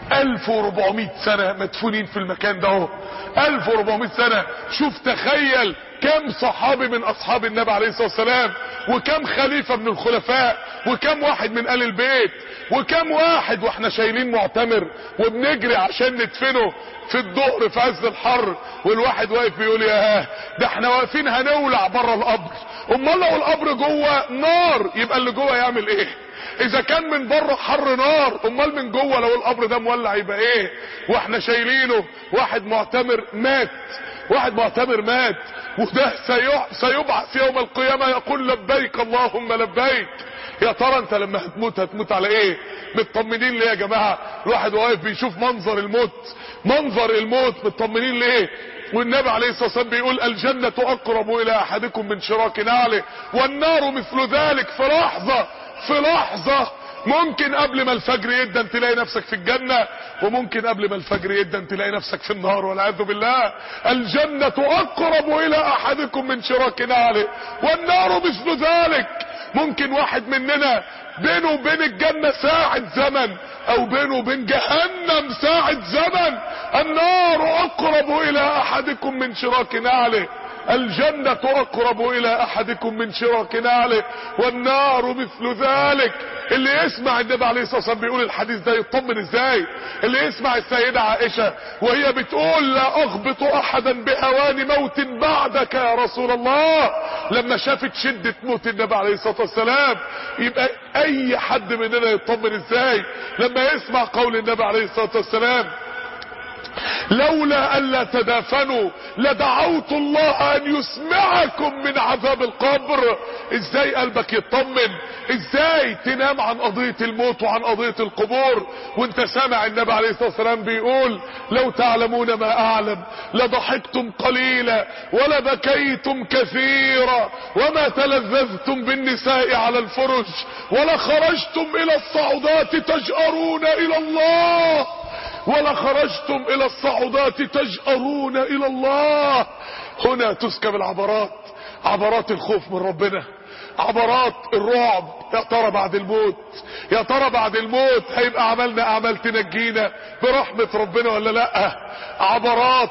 1400 سنة مدفونين في المكان ده اهو 1400 سنة شوف تخيل كم صحابي من اصحاب النبي عليه الصلاة والسلام وكم خليفة من الخلفاء وكم واحد من آل البيت وكم واحد واحنا شايلين معتمر وبنجري عشان ندفنه في الظهر في عز الحر والواحد واقف بيقول يا ده احنا واقفين هنولع بره القبر امال لو القبر جوه نار يبقى اللي جوه يعمل ايه اذا كان من بره حر نار امال من جوه لو القبر ده مولع يبقى ايه واحنا شايلينه واحد معتمر مات واحد معتمر مات وده سيبعث يوم القيامة يقول لبيك اللهم لبيك يا ترى انت لما هتموت هتموت على ايه مطمنين ليه يا جماعة الواحد واقف بيشوف منظر الموت منظر الموت مطمنين ليه والنبي عليه الصلاة والسلام بيقول الجنة اقرب الى احدكم من شراك نعله والنار مثل ذلك في لحظة في لحظة ممكن قبل ما الفجر يدن تلاقي نفسك في الجنة وممكن قبل ما الفجر يدن تلاقي نفسك في النار والعياذ بالله الجنة اقرب الى احدكم من شراك نعله والنار مثل ذلك ممكن واحد مننا بينه وبين الجنة ساعة زمن او بينه وبين جهنم ساعة زمن النار اقرب الى احدكم من شراك نعله الجنة اقرب الى احدكم من شراك نعله والنار مثل ذلك اللي يسمع النبي عليه الصلاة والسلام بيقول الحديث ده يطمن ازاي اللي يسمع السيدة عائشة وهي بتقول لا اغبط احدا بهوان موت بعدك يا رسول الله لما شافت شدة موت النبي عليه الصلاة والسلام يبقى اي حد مننا يطمن ازاي لما يسمع قول النبي عليه الصلاة والسلام لولا الا تدافنوا لدعوت الله ان يسمعكم من عذاب القبر ازاي قلبك يطمن ازاي تنام عن قضية الموت وعن قضية القبور وانت سامع النبي عليه الصلاة والسلام بيقول لو تعلمون ما اعلم لضحكتم قليلا ولبكيتم كثيرا وما تلذذتم بالنساء على الفرش ولخرجتم الى الصعودات تجأرون الى الله ولخرجتم الى الصعودات تجأرون الى الله هنا تسكب العبرات عبرات الخوف من ربنا عبرات الرعب يا ترى بعد الموت يا ترى بعد الموت هيبقى عملنا اعمال تنجينا برحمة ربنا ولا لا عبرات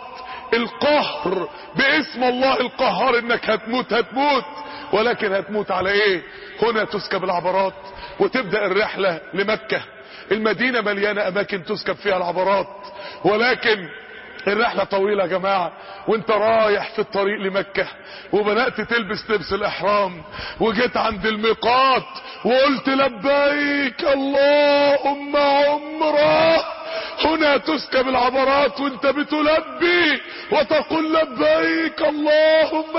القهر باسم الله القهار انك هتموت هتموت ولكن هتموت على ايه هنا تسكب العبرات وتبدأ الرحلة لمكة المدينة مليانة اماكن تسكب فيها العبرات ولكن الرحلة طويلة يا جماعة وانت رايح في الطريق لمكة وبدأت تلبس لبس الاحرام وجيت عند الميقات وقلت لبيك اللهم عمره هنا تسكب العبرات وانت بتلبي وتقول لبيك اللهم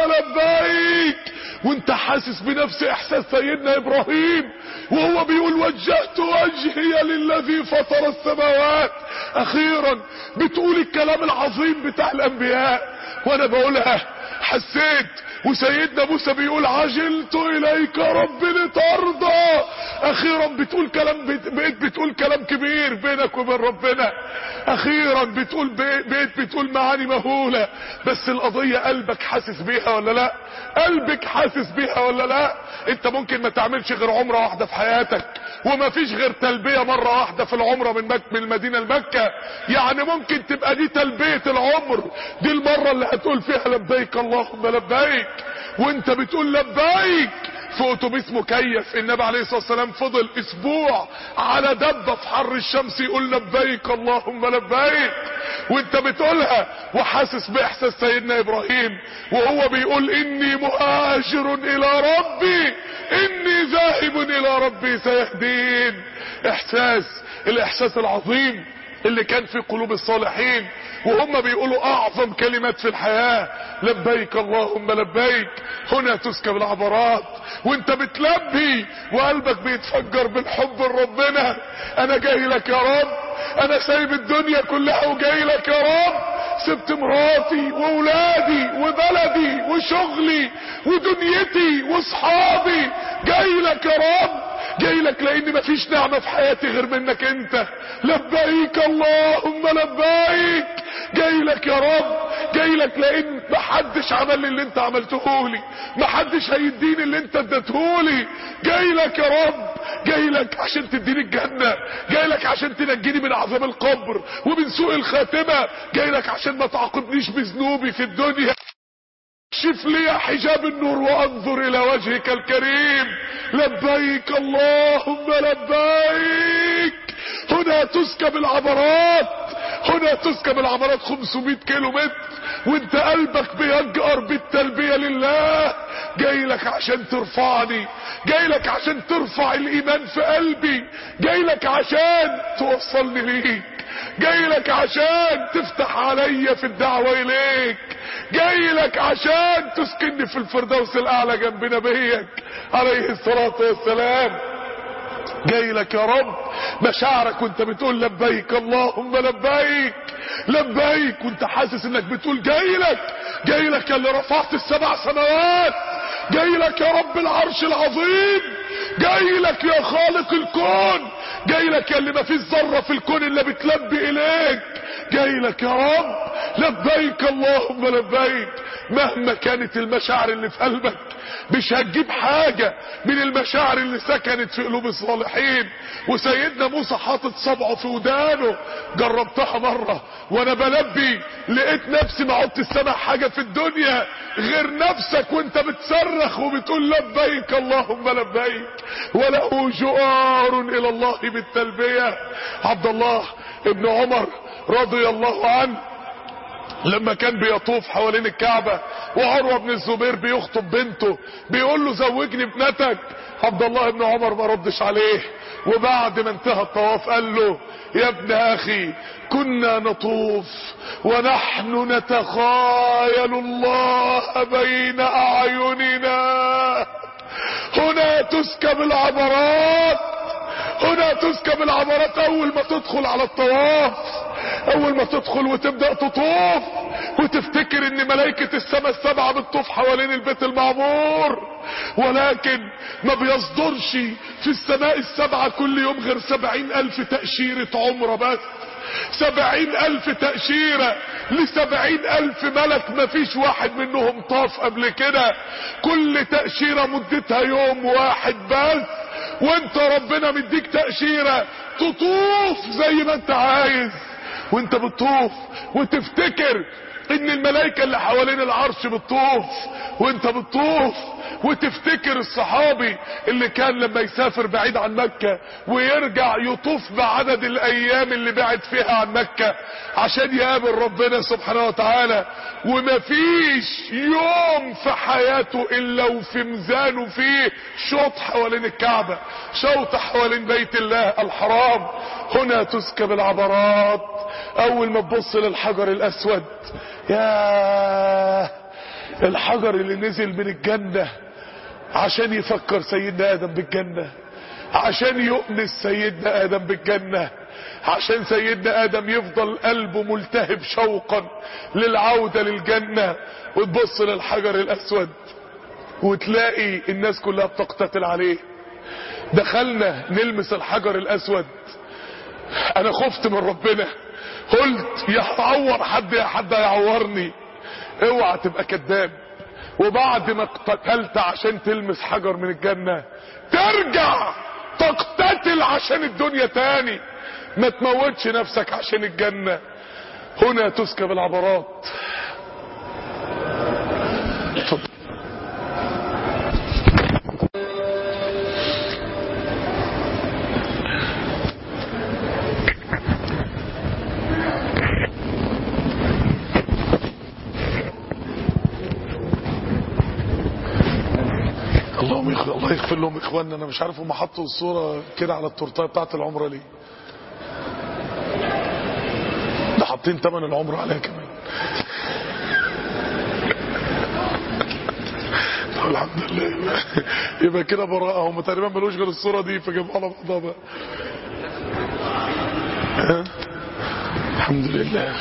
لبيك وانت حاسس بنفس احساس سيدنا ابراهيم وهو بيقول وجهت وجهي للذي فطر السماوات اخيرا بتقول الكلام العظيم بتاع الانبياء وانا بقولها حسيت وسيدنا موسى بيقول عجلت اليك رب لترضى اخيرا بتقول كلام بقيت بتقول كلام كبير بينك وبين ربنا اخيرا بتقول بقيت بتقول معاني مهولة بس القضية قلبك حاسس بيها ولا لا قلبك حاسس بيها ولا لا انت ممكن ما تعملش غير عمرة واحدة في حياتك وما فيش غير تلبية مرة واحدة في العمرة من مكة من المدينة لمكة يعني ممكن تبقى دي تلبية العمر دي المرة اللي هتقول فيها لبيك اللهم لبيك وانت بتقول لبيك في اتوبيس مكيف النبي عليه الصلاه والسلام فضل اسبوع على دبه في حر الشمس يقول لبيك اللهم لبيك وانت بتقولها وحاسس باحساس سيدنا ابراهيم وهو بيقول اني مهاجر الى ربي اني ذاهب الى ربي سيهدين احساس الاحساس العظيم اللي كان في قلوب الصالحين وهم بيقولوا اعظم كلمات في الحياة لبيك اللهم لبيك هنا تسكب العبرات وانت بتلبي وقلبك بيتفجر بالحب لربنا انا جاي لك يا رب انا سايب الدنيا كلها وجاي لك يا رب سبت مراتي واولادي وبلدي وشغلي ودنيتي واصحابي جاي لك يا رب جاي لك لان مفيش نعمة في حياتي غير منك انت لبيك اللهم لبيك جاي لك يا رب جاي لك لان محدش عمل لي اللي انت عملته لي محدش هيديني اللي انت اديته جاي لك يا رب جاي لك عشان تديني الجنة جاي لك عشان تنجيني من عذاب القبر ومن سوء الخاتمة جاي لك عشان ما تعاقبنيش بذنوبي في الدنيا شف لي حجاب النور وانظر الى وجهك الكريم لبيك اللهم لبيك هنا تسكب العبرات هنا تسكب العبرات 500 كيلو متر وانت قلبك بيجأر بالتلبية لله جاي لك عشان ترفعني جاي لك عشان ترفع الايمان في قلبي جاي لك عشان توصلني ليك جاي لك عشان تفتح عليا في الدعوة اليك جاي لك عشان تسكنني في الفردوس الاعلى جنب نبيك عليه الصلاة والسلام جاي لك يا رب مشاعرك وانت بتقول لبيك اللهم لبيك لبيك وانت حاسس انك بتقول جاي لك جاي لك يا اللي رفعت السبع سماوات جاي لك يا رب العرش العظيم جاي لك يا خالق الكون جاي لك يا اللي ما فيش ذره في الكون الا بتلبي اليك جاي لك يا رب لبيك اللهم لبيك مهما كانت المشاعر اللي في قلبك مش هتجيب حاجة من المشاعر اللي سكنت في قلوب الصالحين وسيدنا موسى حاطط صبعه في ودانه جربتها مرة وانا بلبي لقيت نفسي ما عدت سامع حاجة في الدنيا غير نفسك وانت بتصرخ وبتقول لبيك اللهم لبيك وله جؤار الى الله بالتلبية عبد الله ابن عمر رضي الله عنه لما كان بيطوف حوالين الكعبة وعروة بن الزبير بيخطب بنته بيقول له زوجني ابنتك عبد الله بن عمر ما ردش عليه وبعد ما انتهى الطواف قال له يا ابن اخي كنا نطوف ونحن نتخايل الله بين اعيننا هنا تسكب العبرات هنا تسكب العبرات اول ما تدخل على الطواف اول ما تدخل وتبدأ تطوف وتفتكر ان ملائكة السماء السبعة بتطوف حوالين البيت المعمور ولكن ما بيصدرش في السماء السبعة كل يوم غير سبعين الف تأشيرة عمرة بس سبعين الف تأشيرة لسبعين الف ملك ما فيش واحد منهم طاف قبل كده كل تأشيرة مدتها يوم واحد بس وانت ربنا مديك تأشيرة تطوف زي ما انت عايز وانت بتطوف وتفتكر ان الملائكة اللي حوالين العرش بتطوف وانت بتطوف وتفتكر الصحابي اللي كان لما يسافر بعيد عن مكة ويرجع يطوف بعدد الايام اللي بعد فيها عن مكة عشان يقابل ربنا سبحانه وتعالى ومفيش يوم في حياته الا وفي ميزانه فيه شوط حوالين الكعبة شوط حوالين بيت الله الحرام هنا تسكب العبرات اول ما تبص للحجر الاسود يا الحجر اللي نزل من الجنة عشان يفكر سيدنا ادم بالجنة عشان يؤنس سيدنا ادم بالجنة عشان سيدنا ادم يفضل قلبه ملتهب شوقا للعودة للجنة وتبص للحجر الاسود وتلاقي الناس كلها بتقتتل عليه دخلنا نلمس الحجر الاسود انا خفت من ربنا قلت يا هعور حد يا حد هيعورني اوعى تبقى كذاب وبعد ما اقتتلت عشان تلمس حجر من الجنة ترجع تقتتل عشان الدنيا تاني ما تموتش نفسك عشان الجنة هنا تسكب العبرات اتفضل. اللهم يغفر الله يغفر لهم اخواننا انا مش عارف هم حطوا الصوره كده على التورتايه بتاعت العمره ليه ده حاطين تمن العمره عليها كمان طب الحمد لله يبقى كده براءه هم تقريبا ملوش غير الصوره دي فجابوا على بعضها بقى ها؟ الحمد لله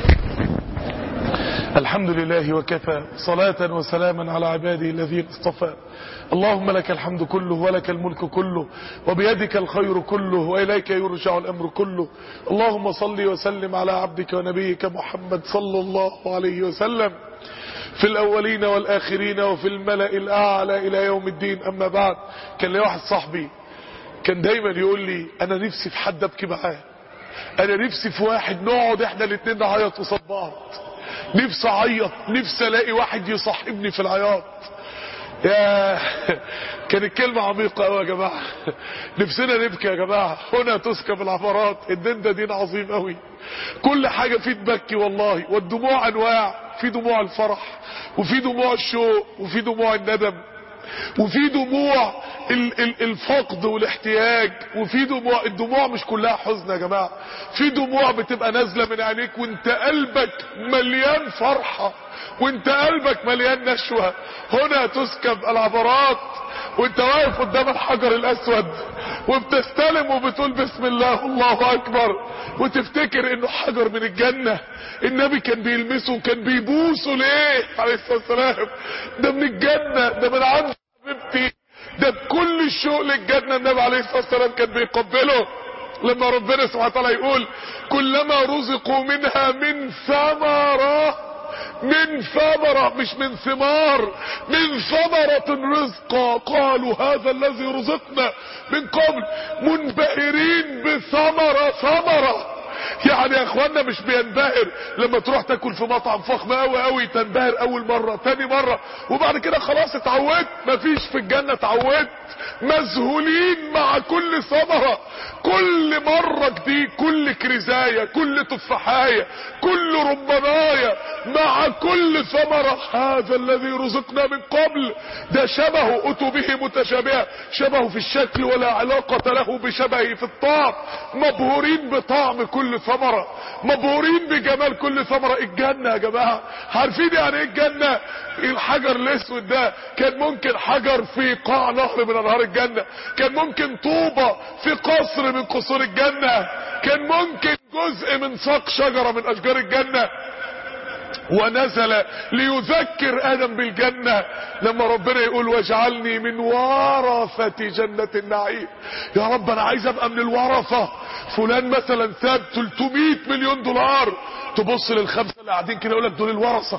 الحمد لله وكفى صلاة وسلاما على عباده الذين اصطفى اللهم لك الحمد كله ولك الملك كله وبيدك الخير كله وإليك يرجع الأمر كله اللهم صل وسلم على عبدك ونبيك محمد صلى الله عليه وسلم في الأولين والآخرين وفي الملأ الأعلى إلى يوم الدين أما بعد كان لي واحد صاحبي كان دايما يقول لي أنا نفسي في حد أبكي معاه أنا نفسي في واحد نقعد إحنا الاتنين نعيط قصاد بعض نفسي اعيط نفسي الاقي واحد يصاحبني في العياط يا كانت كلمة عميقة قوي يا جماعة نفسنا نبكي يا جماعة هنا تسكب العبرات الدين ده دين عظيم قوي كل حاجة فيه تبكي والله والدموع انواع في دموع الفرح وفي دموع الشوق وفي دموع الندم وفي دموع ال ال الفقد والاحتياج وفي دموع الدموع مش كلها حزن يا جماعة في دموع بتبقى نازلة من عينيك وانت قلبك مليان فرحة وانت قلبك مليان نشوة هنا تسكب العبرات وانت واقف قدام الحجر الاسود وبتستلم وبتقول بسم الله الله اكبر وتفتكر انه حجر من الجنة النبي كان بيلمسه وكان بيبوسه ليه عليه الصلاة والسلام ده من الجنة ده من عند حبيبتي ده بكل الشوق للجنة النبي عليه الصلاة والسلام كان بيقبله لما ربنا سبحانه وتعالى يقول كلما رزقوا منها من ثمره من ثمرة مش من ثمار من ثمرة رزقا قالوا هذا الذي رزقنا من قبل منبهرين بثمرة ثمرة يعني يا اخوانا مش بينبهر لما تروح تاكل في مطعم فخم قوي قوي تنبهر اول مرة تاني مرة وبعد كده خلاص اتعودت مفيش في الجنة اتعودت مذهولين مع كل ثمرة كل مرة جديد كل كرزاية كل تفاحاية كل رماناية مع كل ثمرة هذا الذي رزقنا من قبل ده شبهه اتوا به متشابهة شبهه في الشكل ولا علاقة له بشبهه في الطعم مبهورين بطعم كل ثمرة مبهورين بجمال كل ثمرة الجنة يا جماعة عارفين يعني ايه الجنة الحجر الاسود ده كان ممكن حجر في قاع نهر من انهار الجنة كان ممكن طوبة في قصر من قصور الجنة كان ممكن جزء من ساق شجرة من اشجار الجنة ونزل ليذكر ادم بالجنة لما ربنا يقول واجعلني من ورثة جنة النعيم يا رب انا عايز ابقى من الورثة فلان مثلا ساب 300 مليون دولار تبص للخمسة اللي قاعدين كده يقول لك دول الورثة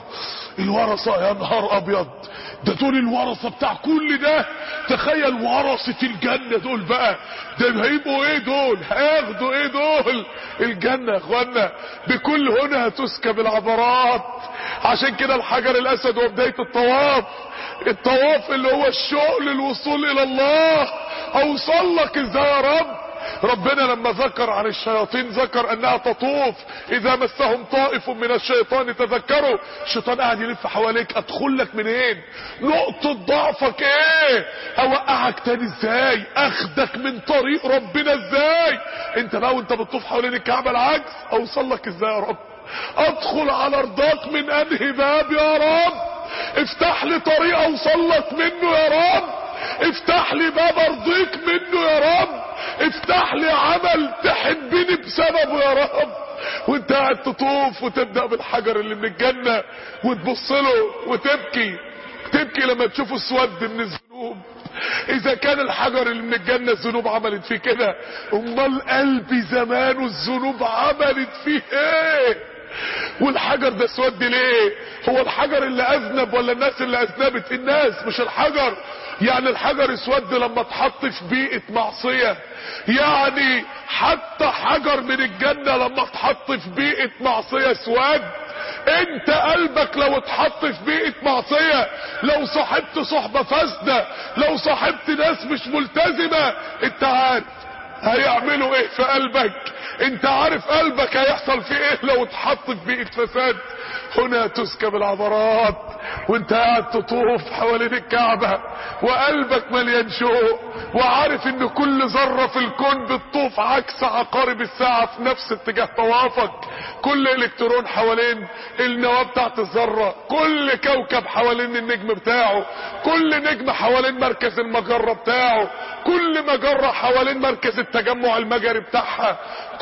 الورثة يا نهار ابيض ده دول الورثة بتاع كل ده تخيل ورثة الجنة دول بقى ده هيبقوا ايه دول هياخدوا ايه دول الجنة يا اخوانا بكل هنا تسكب العبرات عشان كده الحجر الاسود هو بداية الطواف الطواف اللي هو الشوق للوصول الى الله اوصل لك ازاي يا رب ربنا لما ذكر عن الشياطين ذكر انها تطوف اذا مسهم طائف من الشيطان تذكروا الشيطان قاعد يلف حواليك ادخل لك منين نقطة ضعفك ايه اوقعك تاني ازاي اخدك من طريق ربنا ازاي انت بقى وانت بتطوف حوالين الكعبة العكس اوصل لك ازاي يا رب ادخل على رضاك من انهي باب يا رب افتح لي طريق اوصل لك منه يا رب افتح لي باب ارضيك منه يا رب افتح لي عمل تحبني بسببه يا رب وانت قاعد تطوف وتبدأ بالحجر اللي من الجنة وتبص له وتبكي تبكي لما تشوف اسود من الذنوب اذا كان الحجر اللي من الجنة الذنوب عملت فيه كده امال قلبي زمانه الذنوب عملت فيه ايه والحجر ده اسود ليه هو الحجر اللي اذنب ولا الناس اللي اذنبت الناس مش الحجر يعني الحجر اسود لما اتحط في بيئة معصية يعني حتى حجر من الجنة لما اتحط في بيئة معصية اسود انت قلبك لو اتحط في بيئة معصية لو صاحبت صحبة فاسدة لو صاحبت ناس مش ملتزمة انت عارف هيعملوا ايه في قلبك انت عارف قلبك هيحصل فيه ايه لو اتحط في بيئة فساد هنا تسكب العبرات وانت قاعد تطوف حوالين الكعبة وقلبك مليان شوق وعارف ان كل ذرة في الكون بتطوف عكس عقارب الساعة في نفس اتجاه طوافك كل الكترون حوالين النواة بتاعت الذرة كل كوكب حوالين النجم بتاعه كل نجم حوالين مركز المجرة بتاعه كل مجرة حوالين مركز التجمع المجري بتاعها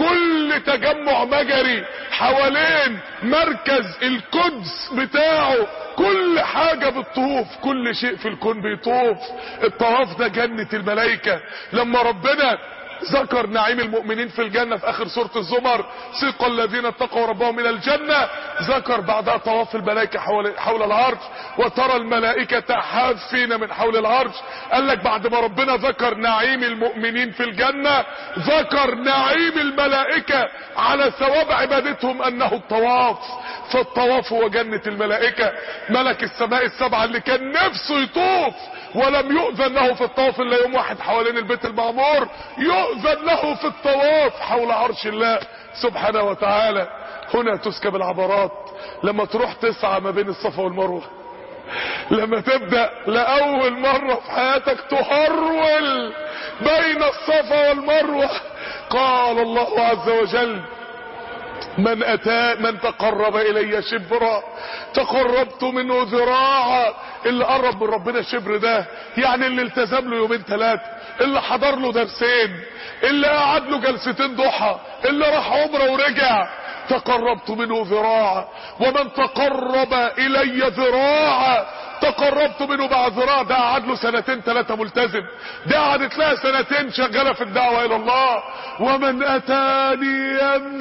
كل تجمع مجري حوالين مركز القدس بتاعه كل حاجة بتطوف كل شيء في الكون بيطوف الطواف ده جنة الملائكة لما ربنا ذكر نعيم المؤمنين في الجنة في اخر سورة الزمر سيق الذين اتقوا ربهم الى الجنة ذكر بعدها طواف الملائكة حول, حول العرش وترى الملائكة حافين من حول العرش قال لك بعد ما ربنا ذكر نعيم المؤمنين في الجنة ذكر نعيم الملائكة على ثواب عبادتهم انه الطواف فالطواف هو جنة الملائكة ملك السماء السبعة اللي كان نفسه يطوف ولم يؤذن له في الطواف الا يوم واحد حوالين البيت المعمور يؤذن له في الطواف حول عرش الله سبحانه وتعالى هنا تسكب العبرات لما تروح تسعى ما بين الصفا والمروه لما تبدأ لأول مرة في حياتك تهرول بين الصفا والمروة قال الله عز وجل من أتى من تقرب إلي شبرا تقربت منه ذراعا اللي قرب من ربنا شبر ده يعني اللي التزم له يومين ثلاثة اللي حضر له درسين اللي قعد له جلستين ضحى اللي راح عمره ورجع تقربت منه ذراعا ومن تقرب إلي ذراعا تقربت منه بعد ذراع ده قعد له سنتين ثلاثة ملتزم ده قعدت لها سنتين شغالة في الدعوة إلى الله ومن أتاني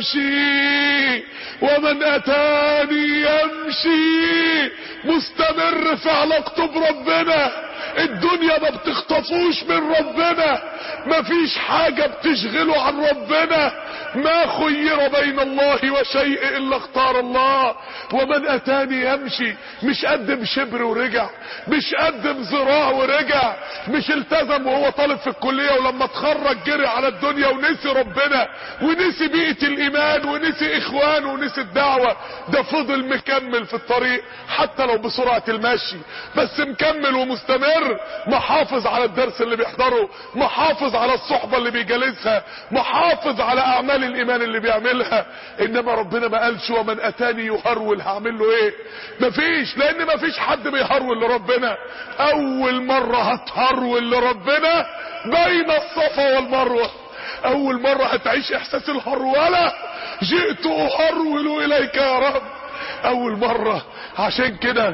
يمشي ومن أتاني يمشي مستمر في علاقته بربنا الدنيا ما بتخطفوش من ربنا مفيش حاجة بتشغله عن ربنا ما خير بين الله وشيء الا اختار الله ومن اتاني يمشي مش قدم شبر ورجع مش قدم ذراع ورجع مش التزم وهو طالب في الكلية ولما اتخرج جري على الدنيا ونسي ربنا ونسي بيئة الايمان ونسي اخوانه ونسي الدعوة ده فضل مكمل في الطريق حتى لو بسرعة المشي بس مكمل ومستمر محافظ على الدرس اللي بيحضره محافظ على الصحبة اللي بيجالسها محافظ على اعمال الايمان اللي بيعملها انما ربنا ما قالش ومن اتاني يهرول هعمل له ايه مفيش لان مفيش حد بيهرول لربنا اول مرة هتهرول لربنا بين الصفا والمروة اول مرة هتعيش احساس الهرولة جئت اهرول اليك يا رب اول مرة عشان كده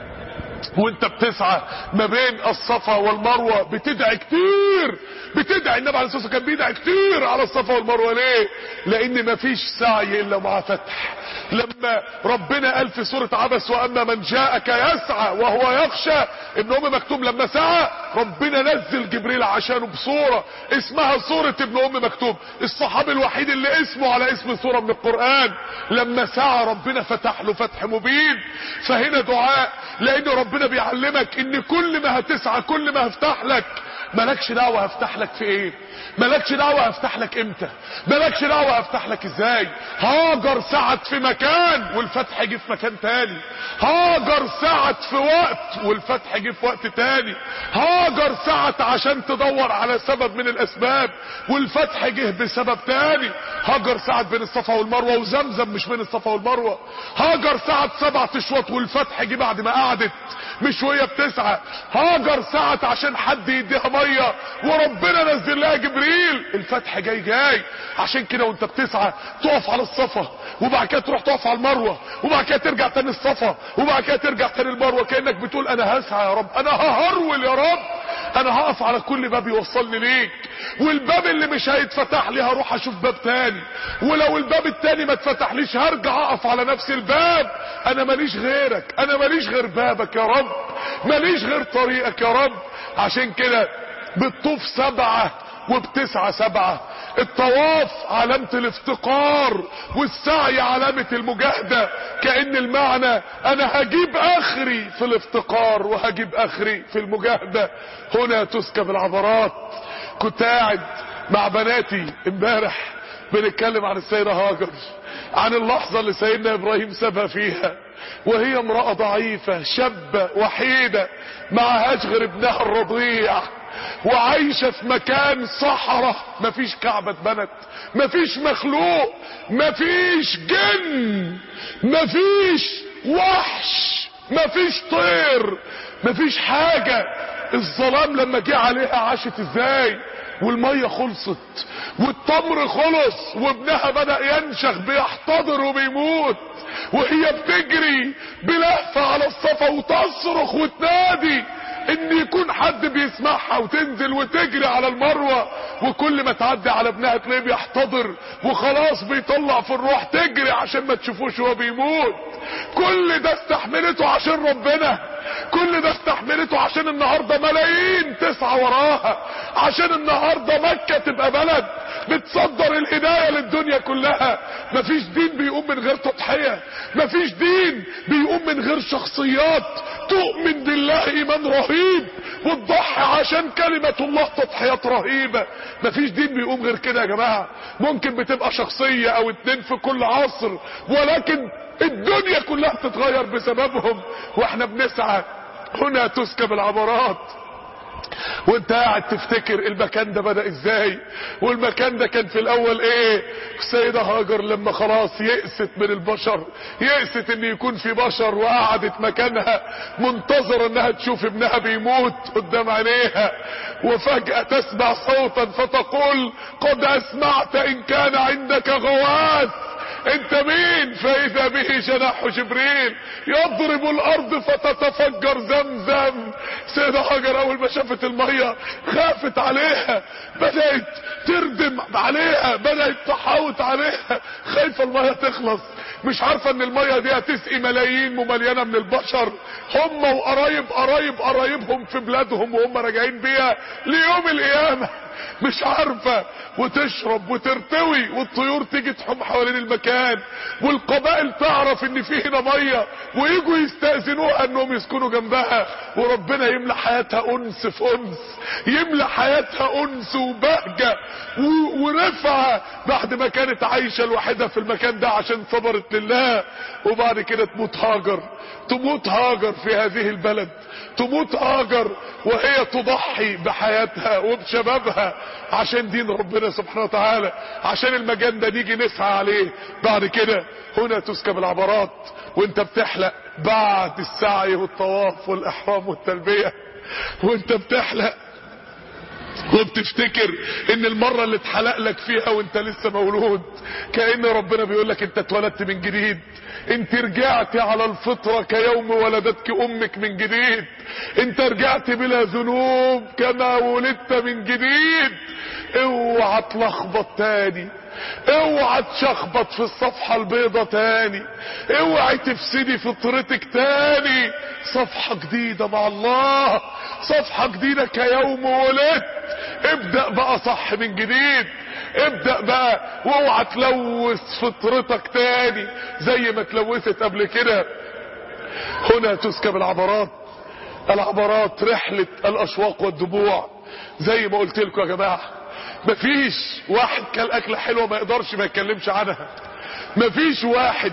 وانت بتسعى ما بين الصفا والمروة بتدعي كتير بتدعي النبي عليه الصلاة والسلام كان بيدعي كتير على الصفا والمروة ليه لان مفيش سعي الا مع فتح لما ربنا قال في سورة عبس واما من جاءك يسعى وهو يخشى ابن ام مكتوم لما سعى ربنا نزل جبريل عشانه بصورة اسمها سورة ابن ام مكتوم الصحابي الوحيد اللي اسمه على اسم سورة من القرآن لما سعى ربنا فتح له فتح مبين فهنا دعاء لان ربنا بيعلمك ان كل ما هتسعى كل ما هفتح لك مالكش دعوة هفتح لك في ايه مالكش دعوة هفتح لك امتى مالكش دعوة هفتح لك ازاي هاجر سعت في مكان والفتح جه في مكان تاني هاجر سعت في وقت والفتح جه في وقت تاني هاجر سعت عشان تدور على سبب من الاسباب والفتح جه بسبب تاني هاجر سعت بين الصفا والمروة وزمزم مش بين الصفا والمروة هاجر سعت سبع اشواط والفتح جه بعد ما قعدت مش وهي بتسعى هاجر سعت عشان حد يديها ميه وربنا نزل لها جبريل الفتح جاي جاي عشان كده وانت بتسعى تقف على الصفا وبعد كده تروح تقف على المروه وبعد كده ترجع تاني الصفا وبعد كده ترجع تاني المروه كانك بتقول انا هسعى يا رب انا ههرول يا رب انا هقف على كل باب يوصلني ليك والباب اللي مش هيتفتح لي هروح اشوف باب تاني ولو الباب التاني ما اتفتحليش هرجع اقف على نفس الباب انا ماليش غيرك انا ماليش غير بابك يا رب ماليش غير طريقك يا رب عشان كده بتطوف سبعة وبتسعة سبعة الطواف علامة الافتقار والسعي علامة المجاهدة كأن المعنى انا هجيب اخري في الافتقار وهجيب اخري في المجاهدة هنا تسكب العبرات كنت قاعد مع بناتي امبارح بنتكلم عن السيدة هاجر عن اللحظة اللي سيدنا ابراهيم سابها فيها وهي امرأة ضعيفة شابة وحيدة معهاش غير ابنها الرضيع وعايشة في مكان صحراء مفيش كعبة اتبنت مفيش مخلوق مفيش جن مفيش وحش مفيش طير مفيش حاجة الظلام لما جه عليها عاشت ازاي والمية خلصت والتمر خلص وابنها بدأ ينشخ بيحتضر وبيموت وهي بتجري بلهفة على الصفا وتصرخ وتنادي ان يكون حد بيسمعها وتنزل وتجري على المروة وكل ما تعدي على ابنها تلاقيه بيحتضر وخلاص بيطلع في الروح تجري عشان ما تشوفوش وهو بيموت كل ده استحملته عشان ربنا كل ده استحملته عشان النهاردة ملايين تسعى وراها عشان النهاردة مكة تبقى بلد بتصدر الهداية للدنيا كلها مفيش دين بيقوم من غير تضحية مفيش دين بيقوم من غير شخصيات تؤمن بالله ايمان رهيب وتضحي عشان كلمة الله تضحيات رهيبة مفيش دين بيقوم غير كده يا جماعة ممكن بتبقى شخصية او اتنين في كل عصر ولكن الدنيا كلها تتغير بسببهم واحنا بنسعى هنا تسكب العبرات وانت قاعد تفتكر المكان ده بدأ ازاي والمكان ده كان في الاول ايه السيدة هاجر لما خلاص يأست من البشر يأست ان يكون في بشر وقعدت مكانها منتظرة انها تشوف ابنها بيموت قدام عينيها وفجأة تسمع صوتا فتقول قد اسمعت ان كان عندك غواث انت مين فاذا به جناح جبريل يضرب الارض فتتفجر زمزم سيدة حجر اول ما شافت المية خافت عليها بدأت تردم عليها بدأت تحاوط عليها خايفة المية تخلص مش عارفة ان المية دي هتسقي ملايين ممليانة من البشر هم وقرايب قرايب قرايبهم في بلادهم وهم راجعين بيها ليوم القيامة مش عارفة وتشرب وترتوي والطيور تيجي تحوم حوالين المكان والقبائل تعرف ان في هنا مية ويجوا يستأذنوها انهم يسكنوا جنبها وربنا يملى حياتها انس في انس يملى حياتها انس وبهجة و- ورفعة بعد ما كانت عايشة الوحيدة في المكان ده عشان صبرت لله وبعد كده تموت هاجر تموت هاجر في هذه البلد تموت هاجر وهي تضحي بحياتها وبشبابها عشان دين ربنا سبحانه وتعالى عشان المجال ده نيجي نسعى عليه بعد كده هنا تسكب العبرات وانت بتحلق بعد السعي والطواف والاحرام والتلبية وانت بتحلق وبتفتكر ان المرة اللي اتحلق لك فيها وانت لسه مولود كأن ربنا بيقول لك انت اتولدت من جديد انت رجعت على الفطرة كيوم ولدتك امك من جديد انت رجعت بلا ذنوب كما ولدت من جديد اوعى تلخبط تاني اوعى تشخبط في الصفحة البيضة تاني اوعى تفسدي فطرتك تاني صفحة جديدة مع الله صفحة جديدة كيوم ولدت ابدأ بقى صح من جديد ابدأ بقى واوعى تلوث فطرتك تاني زي ما تلوثت قبل كده هنا تسكب العبرات العبرات رحلة الاشواق والدموع زي ما قلت لكم يا جماعة مفيش واحد كل اكلة حلوة ما يقدرش ما يتكلمش عنها مفيش واحد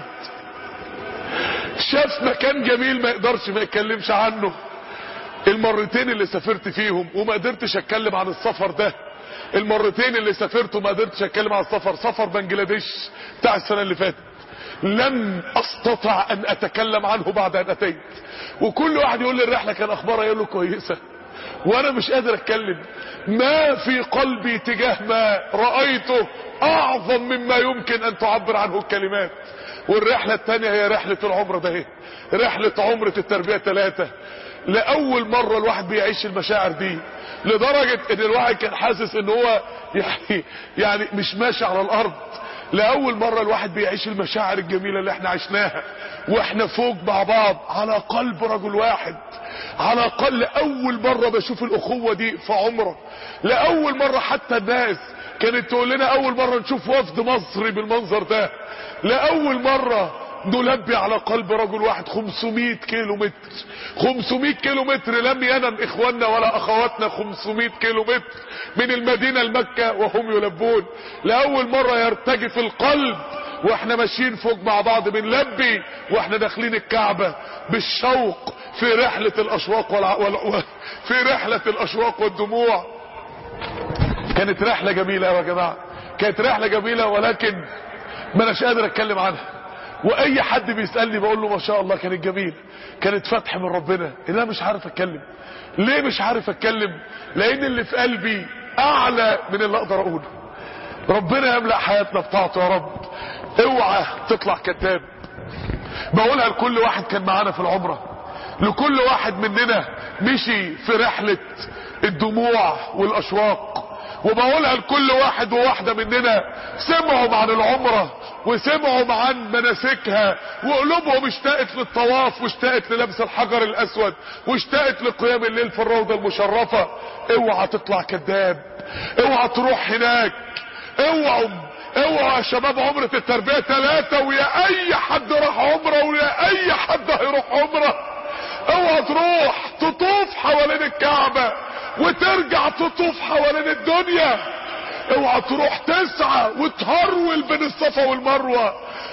شاف مكان جميل ما يقدرش ما يتكلمش عنه المرتين اللي سافرت فيهم وما قدرتش اتكلم عن السفر ده المرتين اللي سافرت وما قدرتش اتكلم عن السفر سفر بنجلاديش بتاع السنة اللي فاتت لم استطع ان اتكلم عنه بعد ان اتيت وكل واحد يقول لي الرحلة كان اخبارها يقول له كويسة وانا مش قادر اتكلم ما في قلبي تجاه ما رأيته اعظم مما يمكن ان تعبر عنه الكلمات والرحلة التانية هي رحلة العمر ده ايه رحلة عمرة التربية ثلاثة لأول مرة الواحد بيعيش المشاعر دي لدرجة ان الواحد كان حاسس ان هو يعني, يعني مش ماشي على الارض لأول مرة الواحد بيعيش المشاعر الجميلة اللي احنا عشناها واحنا فوق مع بعض على قلب رجل واحد على الاقل اول مرة بشوف الاخوة دي في عمره لأول مرة حتى الناس كانت تقول لنا اول مرة نشوف وفد مصري بالمنظر ده لأول مرة نلبي على قلب رجل واحد 500 كيلو متر 500 كيلو متر لم ينم اخواننا ولا اخواتنا 500 كيلو متر من المدينة لمكة وهم يلبون لأول مرة يرتجف القلب واحنا ماشيين فوق مع بعض بنلبي واحنا داخلين الكعبة بالشوق في رحلة الاشواق والع... وال... في رحلة الاشواق والدموع كانت رحلة جميلة يا جماعة كانت رحلة جميلة ولكن ما اناش قادر اتكلم عنها واي حد بيسألني بقول له ما شاء الله كانت جميلة كانت فتح من ربنا انا مش عارف اتكلم ليه مش عارف اتكلم لان اللي في قلبي اعلى من اللي اقدر اقوله ربنا يملأ حياتنا بتاعته يا رب اوعى تطلع كذاب بقولها لكل واحد كان معانا في العمرة لكل واحد مننا مشي في رحلة الدموع والاشواق وبقولها لكل واحد وواحدة مننا سمعوا عن العمرة وسمعوا عن مناسكها وقلوبهم اشتاقت للطواف واشتاقت للبس الحجر الاسود واشتاقت لقيام الليل في الروضة المشرفة اوعى تطلع كذاب اوعى تروح هناك اوعوا اوعى يا شباب عمرة التربية ثلاثة ويا اي حد راح عمرة ويا اي حد هيروح عمرة اوعى تروح تطوف حوالين الكعبة وترجع تطوف حوالين الدنيا اوعى تروح تسعى وتهرول بين الصفا والمروة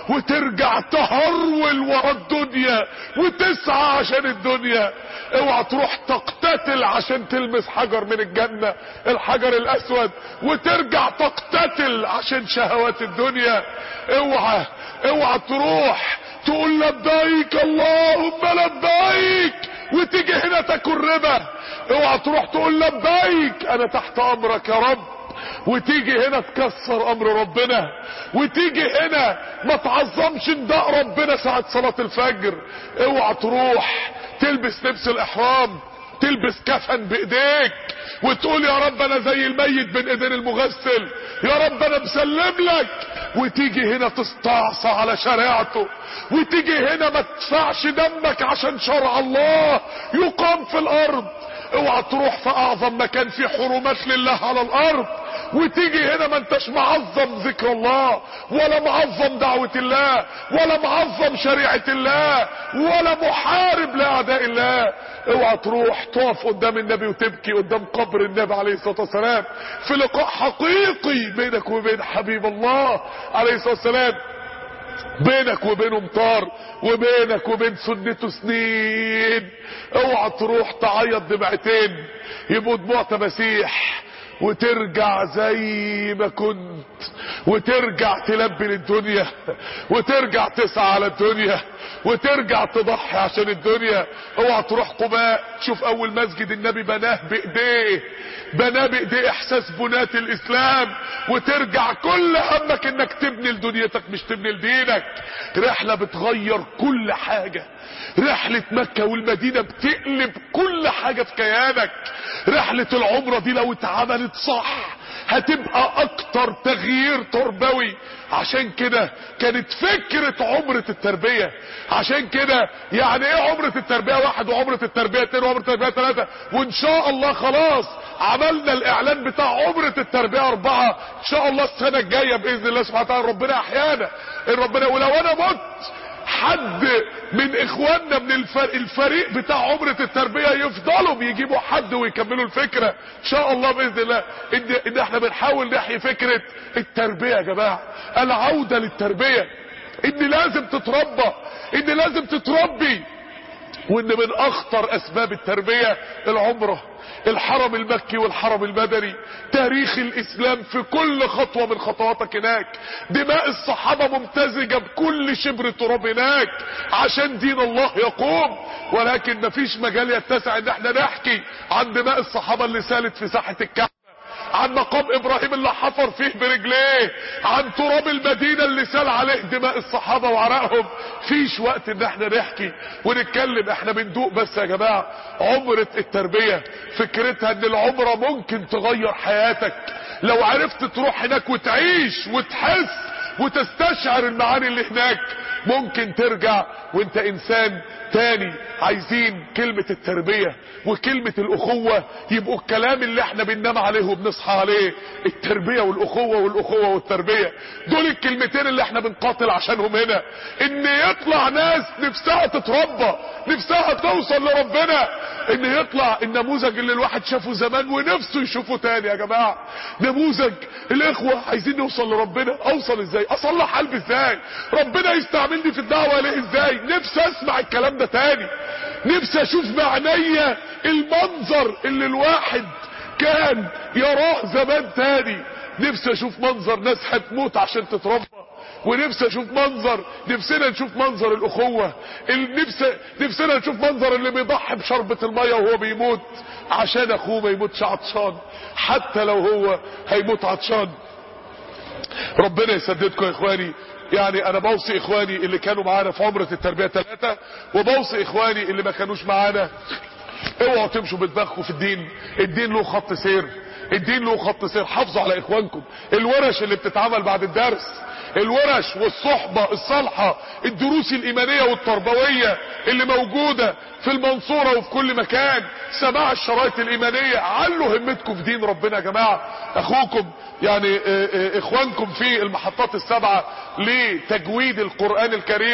وترجع تهرول ورا الدنيا وتسعى عشان الدنيا اوعى تروح تقتتل عشان تلمس حجر من الجنة الحجر الاسود وترجع تقتتل عشان شهوات الدنيا اوعى اوعى تروح تقول لبيك اللهم لبيك وتيجي هنا تاكل ربا اوعى تروح تقول لبيك انا تحت امرك يا رب وتيجي هنا تكسر امر ربنا وتيجي هنا ما تعظمش نداء ربنا ساعة صلاة الفجر اوعى تروح تلبس لبس الاحرام تلبس كفن بايديك وتقول يا رب انا زي الميت بين ايدين المغسل يا رب انا مسلم لك وتيجي هنا تستعصى على شريعته وتيجي هنا ما تدفعش دمك عشان شرع الله يقام في الارض اوعى تروح في اعظم مكان فيه حرمات لله على الارض وتيجي هنا ما انتش معظم ذكر الله ولا معظم دعوة الله ولا معظم شريعة الله ولا محارب لاعداء الله اوعى تروح تقف قدام النبي وتبكي قدام قبر النبي عليه الصلاة والسلام في لقاء حقيقي بينك وبين حبيب الله عليه الصلاة والسلام بينك وبينه مطار وبينك وبين سنته سنين اوعى تروح تعيط دمعتين يبقوا دموع تماسيح وترجع زي ما كنت وترجع تلبي للدنيا وترجع تسعى على الدنيا وترجع تضحي عشان الدنيا اوعى تروح قباء تشوف اول مسجد النبي بناه بايديه بناه بايديه احساس بنات الاسلام وترجع كل همك انك تبني لدنيتك مش تبني لدينك رحلة بتغير كل حاجة رحلة مكة والمدينة بتقلب كل حاجة في كيانك رحلة العمرة دي لو اتعملت صح هتبقى اكتر تغيير تربوي عشان كده كانت فكرة عمرة التربية عشان كده يعني ايه عمرة التربية واحد وعمرة التربية اتنين وعمرة التربية تلاتة وان شاء الله خلاص عملنا الاعلان بتاع عمرة التربية اربعة ان شاء الله السنة الجاية باذن الله سبحانه وتعالى ربنا احيانا ان ربنا ولو انا مت حد من اخواننا من الفريق, الفريق بتاع عمرة التربية يفضلوا يجيبوا حد ويكملوا الفكرة ان شاء الله باذن الله ان, إن احنا بنحاول نحيي فكرة التربية يا جماعة العودة للتربية ان لازم تتربى ان لازم تتربي وان من اخطر اسباب التربية العمره الحرم المكي والحرم المدني تاريخ الاسلام في كل خطوة من خطواتك هناك دماء الصحابة ممتزجة بكل شبر تراب هناك عشان دين الله يقوم ولكن مفيش مجال يتسع ان احنا نحكي عن دماء الصحابة اللي سالت في ساحة الكعبة عن مقام ابراهيم اللي حفر فيه برجليه عن تراب المدينة اللي سال عليه دماء الصحابة وعرقهم فيش وقت ان احنا نحكي ونتكلم احنا بندوق بس يا جماعة عمرة التربية فكرتها ان العمرة ممكن تغير حياتك لو عرفت تروح هناك وتعيش وتحس وتستشعر المعاني اللي هناك ممكن ترجع وانت انسان تاني عايزين كلمة التربية وكلمة الاخوة يبقوا الكلام اللي احنا بننام عليه وبنصحى عليه التربية والاخوة والاخوة والتربية دول الكلمتين اللي احنا بنقاتل عشانهم هنا ان يطلع ناس نفسها تتربى نفسها توصل لربنا ان يطلع النموذج اللي الواحد شافه زمان ونفسه يشوفه تاني يا جماعة نموذج الاخوة عايزين نوصل لربنا اوصل ازاي اصلح قلبي ازاي ربنا يستعملني في الدعوة ليه ازاي نفسي اسمع الكلام ده تاني نفسي اشوف معنية المنظر اللي الواحد كان يراه زمان تاني نفسي اشوف منظر ناس هتموت عشان تتربى ونفسي اشوف منظر نفسنا نشوف منظر الاخوة النفس نفسنا نشوف منظر اللي بيضحي بشربة المية وهو بيموت عشان اخوه ما يموتش عطشان حتى لو هو هيموت عطشان ربنا يسددكم يا اخواني يعني انا بوصي اخواني اللي كانوا معانا في عمرة التربية ثلاثة وبوصي اخواني اللي ما كانوش معانا اوعوا تمشوا بدماغكم في الدين الدين له خط سير الدين له خط سير حافظوا على اخوانكم الورش اللي بتتعمل بعد الدرس الورش والصحبة الصالحة الدروس الايمانية والتربوية اللي موجودة في المنصورة وفي كل مكان سماع الشرايط الايمانية علوا همتكم في دين ربنا يا جماعة اخوكم يعني اه اه اخوانكم في المحطات السبعة لتجويد القرآن الكريم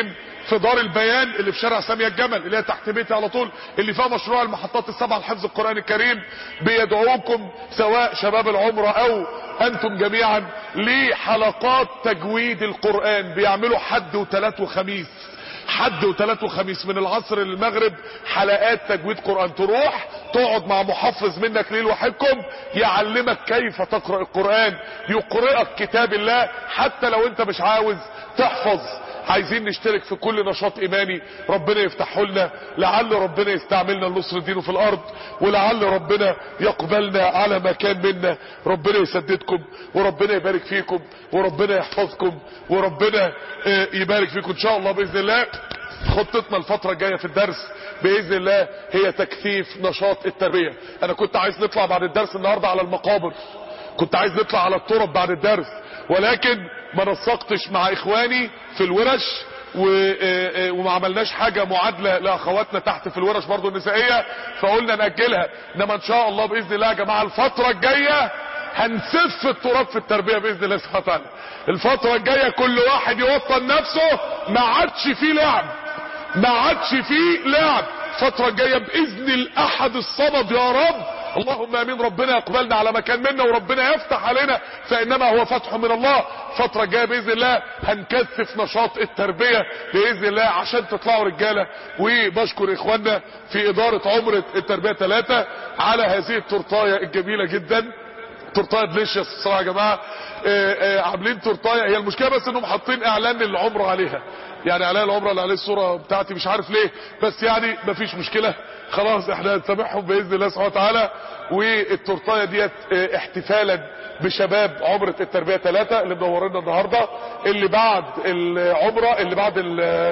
في دار البيان اللي في شارع سامية الجمل اللي هي تحت بيتي على طول اللي فيها مشروع المحطات السبعة لحفظ القرآن الكريم بيدعوكم سواء شباب العمرة او انتم جميعا لحلقات تجويد القرآن بيعملوا حد وثلاث وخميس حد وثلاث وخميس من العصر للمغرب حلقات تجويد قرآن تروح تقعد مع محفظ منك ليه لوحدكم يعلمك كيف تقرأ القرآن يقرأك كتاب الله حتى لو انت مش عاوز تحفظ عايزين نشترك في كل نشاط ايماني ربنا يفتحه لنا لعل ربنا يستعملنا لنصر دينه في الارض ولعل ربنا يقبلنا على ما كان منا ربنا يسددكم وربنا يبارك فيكم وربنا يحفظكم وربنا آه، يبارك فيكم ان شاء الله باذن الله خطتنا الفترة الجاية في الدرس بإذن الله هي تكثيف نشاط التربية أنا كنت عايز نطلع بعد الدرس النهاردة على المقابر كنت عايز نطلع على الطرق بعد الدرس ولكن ما نسقتش مع إخواني في الورش و... آه، آه، وما عملناش حاجة معادلة لأخواتنا تحت في الورش برضو النسائية فقلنا نأجلها إنما إن شاء الله بإذن الله يا جماعة الفترة الجاية هنسف التراب في التربية بإذن الله سبحانه وتعالى الفترة الجاية كل واحد يوطن نفسه ما عادش فيه لعب ما عادش فيه لعب الفترة الجاية بإذن الأحد الصمد يا رب اللهم امين ربنا يقبلنا على مكان منا وربنا يفتح علينا فانما هو فتح من الله الفترة الجاية باذن الله هنكثف نشاط التربية باذن الله عشان تطلعوا رجالة وبشكر اخواننا في ادارة عمرة التربية ثلاثة على هذه التورتاية الجميلة جدا تورتايه دليشيس الصراحه يا جماعه آه، آه، عاملين تورتايه هي المشكله بس انهم حاطين اعلان للعمره عليها يعني اعلان العمره اللي عليه الصوره بتاعتي مش عارف ليه بس يعني مفيش مشكله خلاص احنا هنسامحهم باذن الله سبحانه وتعالى والتورتايه ديت آه، احتفالا بشباب عمره التربيه ثلاثه اللي منورينا النهارده اللي بعد العمره اللي بعد ال-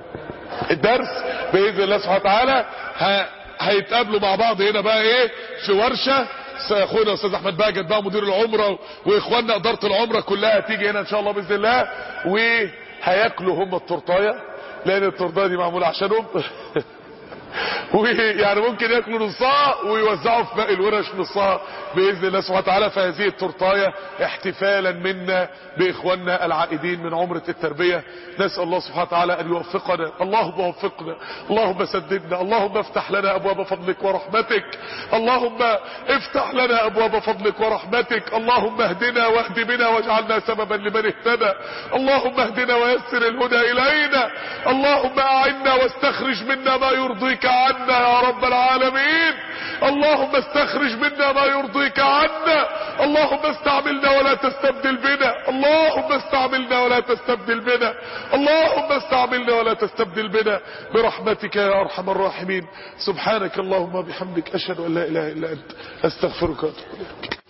الدرس باذن الله سبحانه وتعالى ه- هيتقابلوا مع بعض هنا بقى ايه في ورشه س- اخونا استاذ احمد باجد بقى مدير العمره واخواننا اداره العمره كلها هتيجي هنا ان شاء الله باذن الله وهياكلوا هم التورتايه لان التورتايه دي معموله عشانهم ويعني ممكن ياكلوا نصها ويوزعوا في باقي الورش نصها باذن الله سبحانه وتعالى فهذه التورتايه احتفالا منا باخواننا العائدين من عمره التربيه نسال الله سبحانه وتعالى ان يوفقنا اللهم وفقنا اللهم سددنا اللهم افتح لنا ابواب فضلك ورحمتك اللهم افتح لنا ابواب فضلك ورحمتك اللهم اهدنا واهد بنا واجعلنا سببا لمن اهتدى اللهم اهدنا ويسر الهدى الينا اللهم اعنا واستخرج منا ما يرضيك عنا يا رب العالمين اللهم استخرج منا ما يرضيك عنا اللهم استعملنا ولا تستبدل بنا اللهم استعملنا ولا تستبدل بنا اللهم استعملنا ولا تستبدل بنا برحمتك يا ارحم الراحمين سبحانك اللهم وبحمدك اشهد ان لا اله الا انت استغفرك واتوب اليك